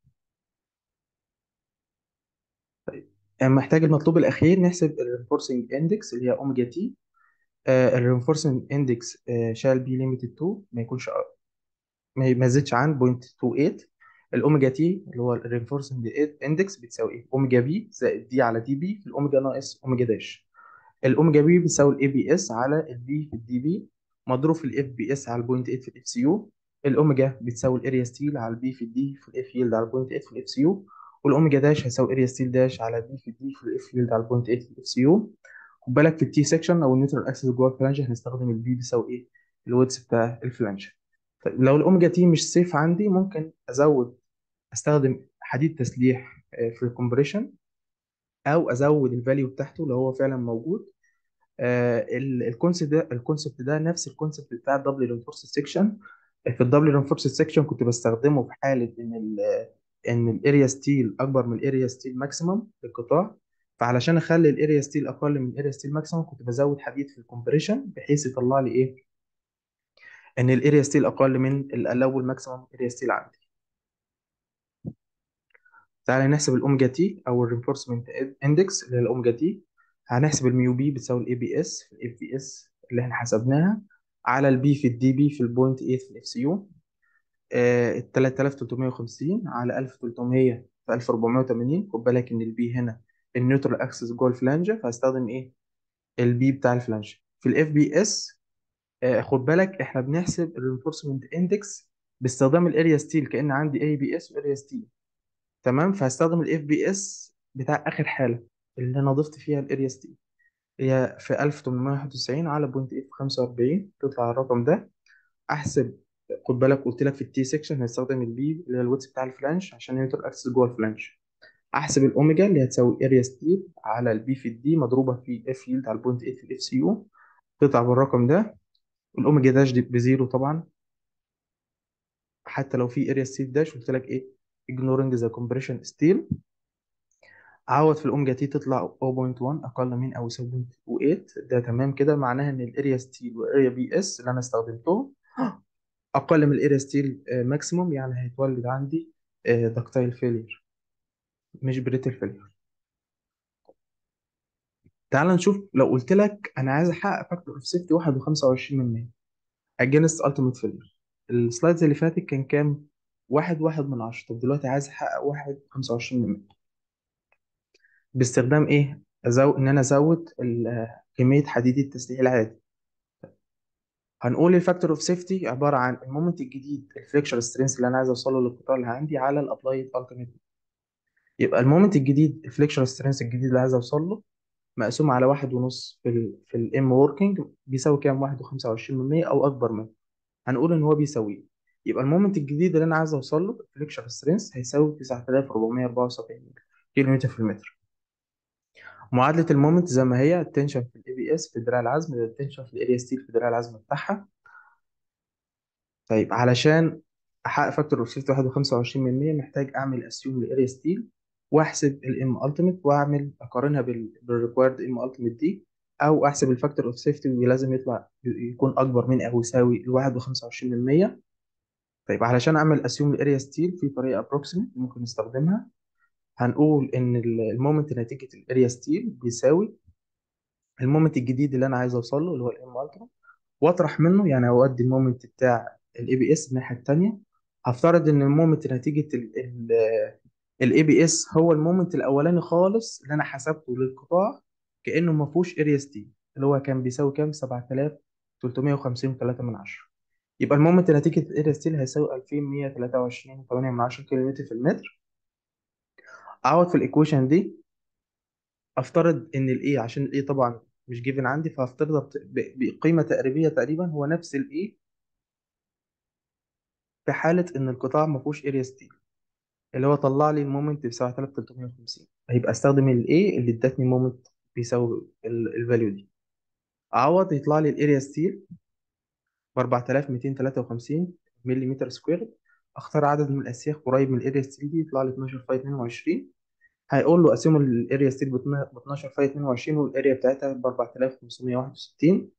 يعني محتاج المطلوب الاخير نحسب الرينفورسنج اندكس اللي هي اوميجا تي الرينفورسنج اندكس شال بي ليميتد تو ما يكونش ما ما يزيدش عن 0.28 الاوميجا تي اللي هو الرينفورسنج اندكس بتساوي ايه اوميجا بي زائد دي على دي بي في الاوميجا ناقص اوميجا داش الاوميجا بي بيساوي الاي بي اس على البي في الدي بي مضروب في الاف بي اس على البوينت 8 في الاف سي يو الاوميجا بتساوي الاريا ستيل على البي في الدي في الاف يلد على البوينت 8 في الاف سي يو والاوميجا داش هيساوي اريا ستيل داش على بي في الدي في الاف يلد على البوينت 8 في الاف سي يو خد بالك في التي سيكشن او النيوترال اكسس جوه الفلانج هنستخدم البي بيساوي ايه الويدث بتاع الفلانج طيب لو الاوميجا تي مش سيف عندي ممكن ازود استخدم حديد تسليح آه، في الكومبريشن او ازود الفاليو بتاعته لو هو فعلا موجود الكونسيبت ده الكونسيبت ده نفس الكونسيبت بتاع الدبل رينفورس سيكشن في الدبل رينفورس سيكشن كنت بستخدمه في حاله ان ال ان الاريا ستيل اكبر من الاريا ستيل ماكسيمم في القطاع فعلشان اخلي الاريا ستيل اقل من الاريا ستيل ماكسيمم كنت بزود حديد في الكومبريشن بحيث يطلع لي ايه ان الاريا ستيل اقل من الالاول ماكسيمم اريا ستيل عندي تعالى نحسب الاوميجا تي او الرينفورسمنت اندكس اللي هي الاوميجا تي هنحسب الميو بي بتساوي الاي بي اس في الاف بي اس اللي احنا حسبناها على البي في الدي بي في البوينت 8 في الاف سي يو ال 3350 على 1300 في 1480 خد بالك ان البي هنا النيوترال اكسس جوه الفلانجه فهستخدم ايه البي بتاع الفلانجه في الاف بي اس خد بالك احنا بنحسب الرينفورسمنت اندكس باستخدام الاريا ستيل كأن عندي اي بي اس واريا ستيل تمام فهستخدم الاف بي اس بتاع اخر حاله اللي انا ضفت فيها الاريا ستيل هي في 1891 على بوينت 45 تطلع الرقم ده احسب خد بالك قلت لك في التي سيكشن هستخدم البي اللي هي الويتس بتاع الفلانش عشان يوتر اكسس جوه الفلانش احسب الاوميجا اللي هتساوي اريا ستيل على البي في الدي مضروبه في اف يلد على البوينت 8 في الاف سي يو تطلع بالرقم ده الاوميجا داش دي بزيرو طبعا حتى لو في اريا ستيل داش قلت لك ايه ignoring the compression steel عوض في الاوميجا تي تطلع 0.1 اقل من او يساوي 0.28 ده تمام كده معناها ان الاريا ستيل والاريا بي اس اللي انا استخدمتهم اقل من الاريا ستيل ماكسيموم يعني هيتولد عندي دكتايل فيلير مش بريتل فيلير تعال نشوف لو قلت لك انا عايز احقق فاكتور اوف سيفتي 1.25% اجينست التيميت فيلير السلايدز اللي فاتت كان كام واحد واحد من عشرة طب دلوقتي عايز احقق واحد خمسة وعشرين من مية باستخدام ايه أزود ان انا ازود ال- كمية حديد التسليح العادي هنقول الفاكتور اوف سيفتي عبارة عن المومنت الجديد الفليكشر سترينث اللي انا عايز اوصله للقطاع اللي عندي على الابلايد التيميت يبقى المومنت الجديد الفليكشر سترينث الجديد اللي عايز اوصل له مقسوم على واحد ونص في ال في الام وركينج بيساوي كام واحد وخمسة وعشرين من مية او اكبر منه هنقول ان هو بيساويه يبقى المومنت الجديد اللي انا عايز اوصل له الفليكشر سترينث هيساوي 9474 كيلو نيوتن في المتر معادله المومنت زي ما هي التنشن في الاي بي اس في دراع العزم ده التنشن في الاريا ستيل في دراع العزم بتاعها طيب علشان احقق فاكتور اوف سيفتي 1.25% محتاج اعمل اسيوم الاريا ستيل واحسب الام التيميت واعمل اقارنها بالريكوايرد ام التيميت دي او احسب الفاكتور اوف سيفتي ولازم يطلع يكون اكبر من او يساوي ال 1.25% طيب علشان اعمل اسيوم الاريا ستيل في طريقه ابروكسيمت ممكن نستخدمها هنقول ان المومنت نتيجه الاريا ستيل بيساوي المومنت الجديد اللي انا عايز اوصل له اللي هو الام الترا واطرح منه يعني اودي المومنت بتاع الاي بي اس الناحيه الثانيه هفترض ان المومنت نتيجه الاي بي اس هو المومنت الاولاني خالص اللي انا حسبته للقطاع كانه ما فيهوش اريا ستي اللي هو كان بيساوي كام 7350 3 من 10 يبقى المومنت نتيجه الاريا ستيل هيساوي 2123 8 من 10 كيلو متر في المتر اعوض في الايكويشن دي افترض ان الاي عشان الاي طبعا مش جيفن عندي فهفترضها بت- ب- بقيمه تقريبيه تقريبا هو نفس الاي في حاله ان القطاع ما فيهوش اريا ستيل اللي هو طلع لي المومنت ب 7350 هيبقى استخدم الاي اللي ادتني مومنت بيساوي الفاليو دي اعوض يطلع لي الاريا ستيل ب 4253 ملم سكوير اختار عدد من الاسياخ قريب من الاريا ستيل دي يطلع لي 12 في 22 هيقول له قسموا الاريا ستيل ب 12 في 22 والاريا بتاعتها ب 4561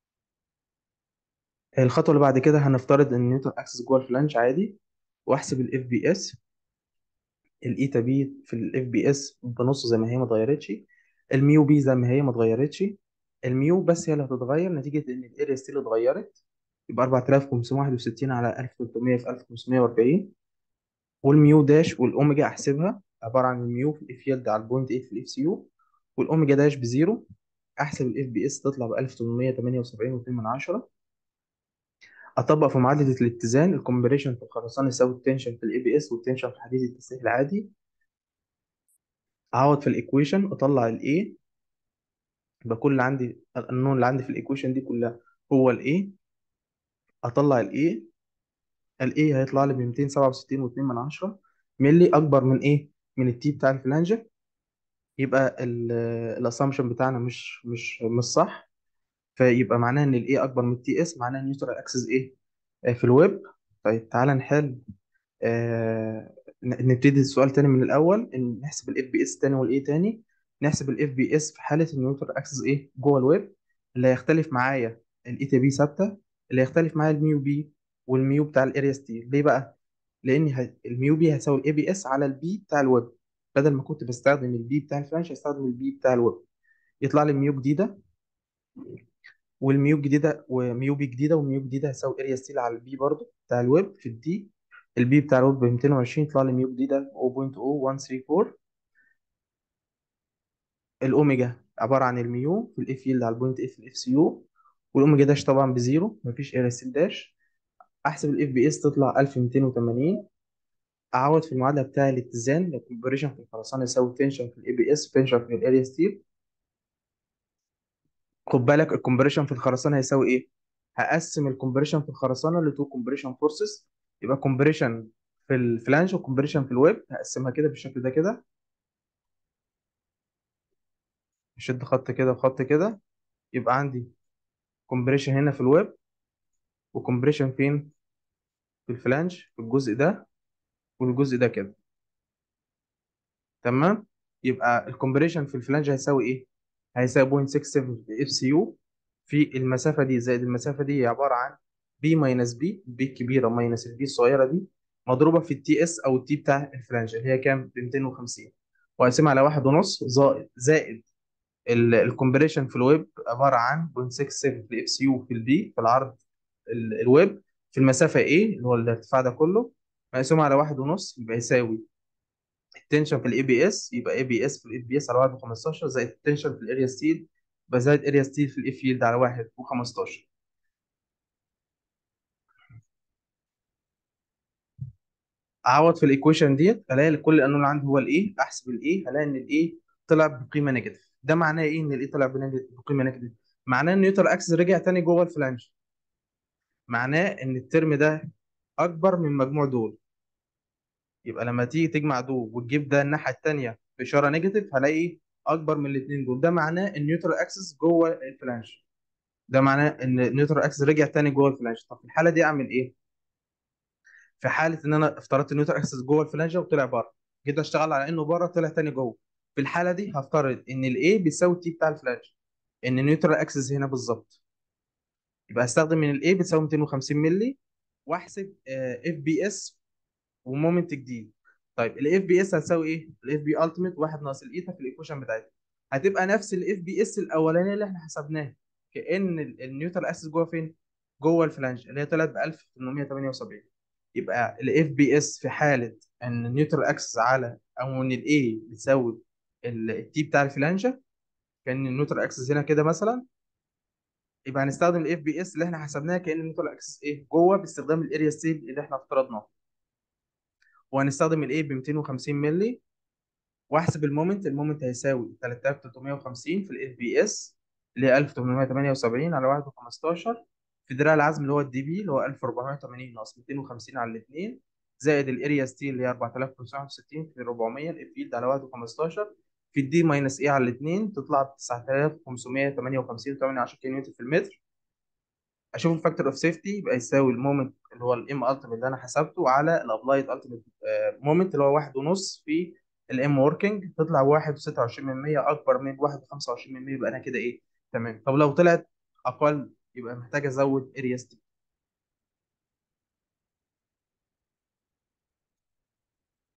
الخطوه اللي بعد كده هنفترض ان نيوتن اكسس جوه الفلانج عادي واحسب الاف بي اس الايتا بي في الاف بي اس بنص زي ما هي ما اتغيرتش الميو بي زي ما هي ما اتغيرتش الميو بس هي اللي هتتغير نتيجه ان الاريا ستيل اتغيرت يبقى 4561 على 1300 في 1540 والميو داش والاوميجا احسبها عباره عن الميو في الاف يلد على البوينت 8 في الاف سي يو والاوميجا داش بزيرو احسب الاف بي اس تطلع ب 1878 و2 من 10 اطبق في معادله الاتزان الكومبريشن في الخرسانه يساوي التنشن في الاي بي اس والتنشن في حديد التسليح العادي اعوض في الايكويشن اطلع الاي يبقى كل اللي عندي النون اللي عندي في الايكويشن دي كلها هو الاي اطلع الاي الاي هيطلع لي ب 267 و2 من 10 ملي اكبر من ايه من التي بتاع الفلانجه يبقى الاسامبشن بتاعنا مش مش مش صح فيبقى معناها ان الاي اكبر من التي اس معناها نيوترال اكسس ايه آه، في الويب طيب تعالى نحل آه ن- نبتدي السؤال تاني من الاول إن نحسب الاف بي اس تاني والايه تاني نحسب الاف بي اس في حاله النيوترال اكسس ايه جوه الويب اللي هيختلف معايا الاي تي بي ثابته اللي هيختلف معايا الميو بي والميو بتاع الاريا ستيل ليه بقى لان ه- الميو بي هيساوي الاي بي اس على البي بتاع الويب بدل ما كنت بستخدم البي بتاع الفرنش هستخدم البي بتاع الويب يطلع لي ميو جديده والميو جديده وميو بي جديده وميو جديده هيساوي اريا ستيل على البي برضو بتاع الويب في الدي البي بتاع الويب ب 220 يطلع لي ميو جديده 0.0134 الاوميجا عباره عن الميو في الاف يلد على البوينت اف في الاف سي يو والاوميجا داش طبعا بزيرو مفيش اريا ستيل داش احسب الاف بي اس تطلع 1280 اعوض في المعادله بتاع الاتزان الكومبريشن في الخرسانه يساوي تنشن في الاي بي اس تنشن في الاريا ستيل خد بالك الكومبريشن في الخرسانه هيساوي ايه هقسم الكومبريشن في الخرسانه لتو كومبريشن فورسز يبقى كومبريشن في الفلانج وكومبريشن في الويب هقسمها كده بالشكل ده كده اشد خط كده وخط كده يبقى عندي كومبريشن هنا في الويب وكومبريشن فين في الفلانج في الجزء ده والجزء ده كده تمام يبقى الكومبريشن في الفلانج هيساوي ايه هيساوي 0.67 في اف سي يو في المسافه دي زائد المسافه دي هي عباره عن بي ماينس بي البي الكبيره ماينس البي الصغيره دي مضروبه في التي اس او التي بتاع الفلانج اللي هي كام ب 250 واقسمها على واحد ونص زائد زائد الكومبريشن في الويب عباره عن 0.67 في اف سي يو في البي في العرض ال- الويب في المسافه ايه اللي هو الارتفاع ده كله مقسوم على واحد ونص يبقى يساوي التنشن في الاي بي اس يبقى اي بي اس في الاف بي اس على 1 و15 زائد التنشن في الاريا ستيل يبقى زائد اريا ستيل في الاف يلد على 1 و15 اعوض في الايكويشن ديت الاقي كل القانون اللي عندي هو الايه احسب الايه الاقي ان الايه طلع بقيمه نيجاتيف ده معناه ايه ان الايه طلع بنيجاتيف- بقيمه نيجاتيف معناه ان نيوترال اكسس رجع تاني جوه الفلانج معناه ان الترم ده اكبر من مجموع دول يبقى لما تيجي تجمع دول وتجيب ده الناحيه التانيه باشاره نيجاتيف هلاقي اكبر من الاثنين دول ده معناه ان نيوترال اكسس جوه الفلانج ده معناه ان نيوترال اكسس رجع تاني جوه الفلانج طب في الحاله دي اعمل ايه في حاله ان انا افترضت النيوترال اكسس جوه الفلانج وطلع بره جيت اشتغل على انه بره طلع تاني جوه في الحاله دي هفترض ان الاي بيساوي التي بتاع الفلانج ان نيوترال اكسس هنا بالظبط يبقى هستخدم من الاي بتساوي 250 مللي واحسب اف بي اس ومومنت جديد طيب الاف بي اس هتساوي ايه الاف بي التيميت 1 ناقص الايتا في الايكويشن بتاعتها هتبقى نفس الاف بي اس الاولانيه اللي احنا حسبناها كأن ال- النيوترال اكسس جوه فين جوه الفلانج اللي هي طلعت ب 1878 يبقى الاف بي اس في حاله ان النيوترال اكسس على او ان الاي بتساوي التي بتاع الفلانجه كان النيوترال اكسس هنا كده مثلا يبقى هنستخدم الاف بي اس اللي احنا حسبناها كان النيوترال اكسس ايه جوه باستخدام الاريا ستيل اللي احنا افترضناه وهنستخدم الاي ب 250 مللي واحسب المومنت المومنت هيساوي 3350 في الاف بي اس اللي هي 1878 على 1.15 في دراع العزم اللي هو الدي بي اللي هو 1480 ناقص 250 على الاثنين زائد الاريا ستيل اللي هي 4561 في 400 الفيلد على 1.15 في الدي ماينس اي على الاثنين تطلع ب 9558 8 كيلو نيوتن في المتر اشوف الفاكتور اوف سيفتي يبقى يساوي المومنت اللي هو الام التيميت اللي انا حسبته على الابلايد التيميت مومنت اللي هو واحد ونص في الام وركينج تطلع 1.26% اكبر من 1.25% يبقى انا كده ايه تمام طب لو طلعت اقل يبقى محتاج ازود اريا ستيل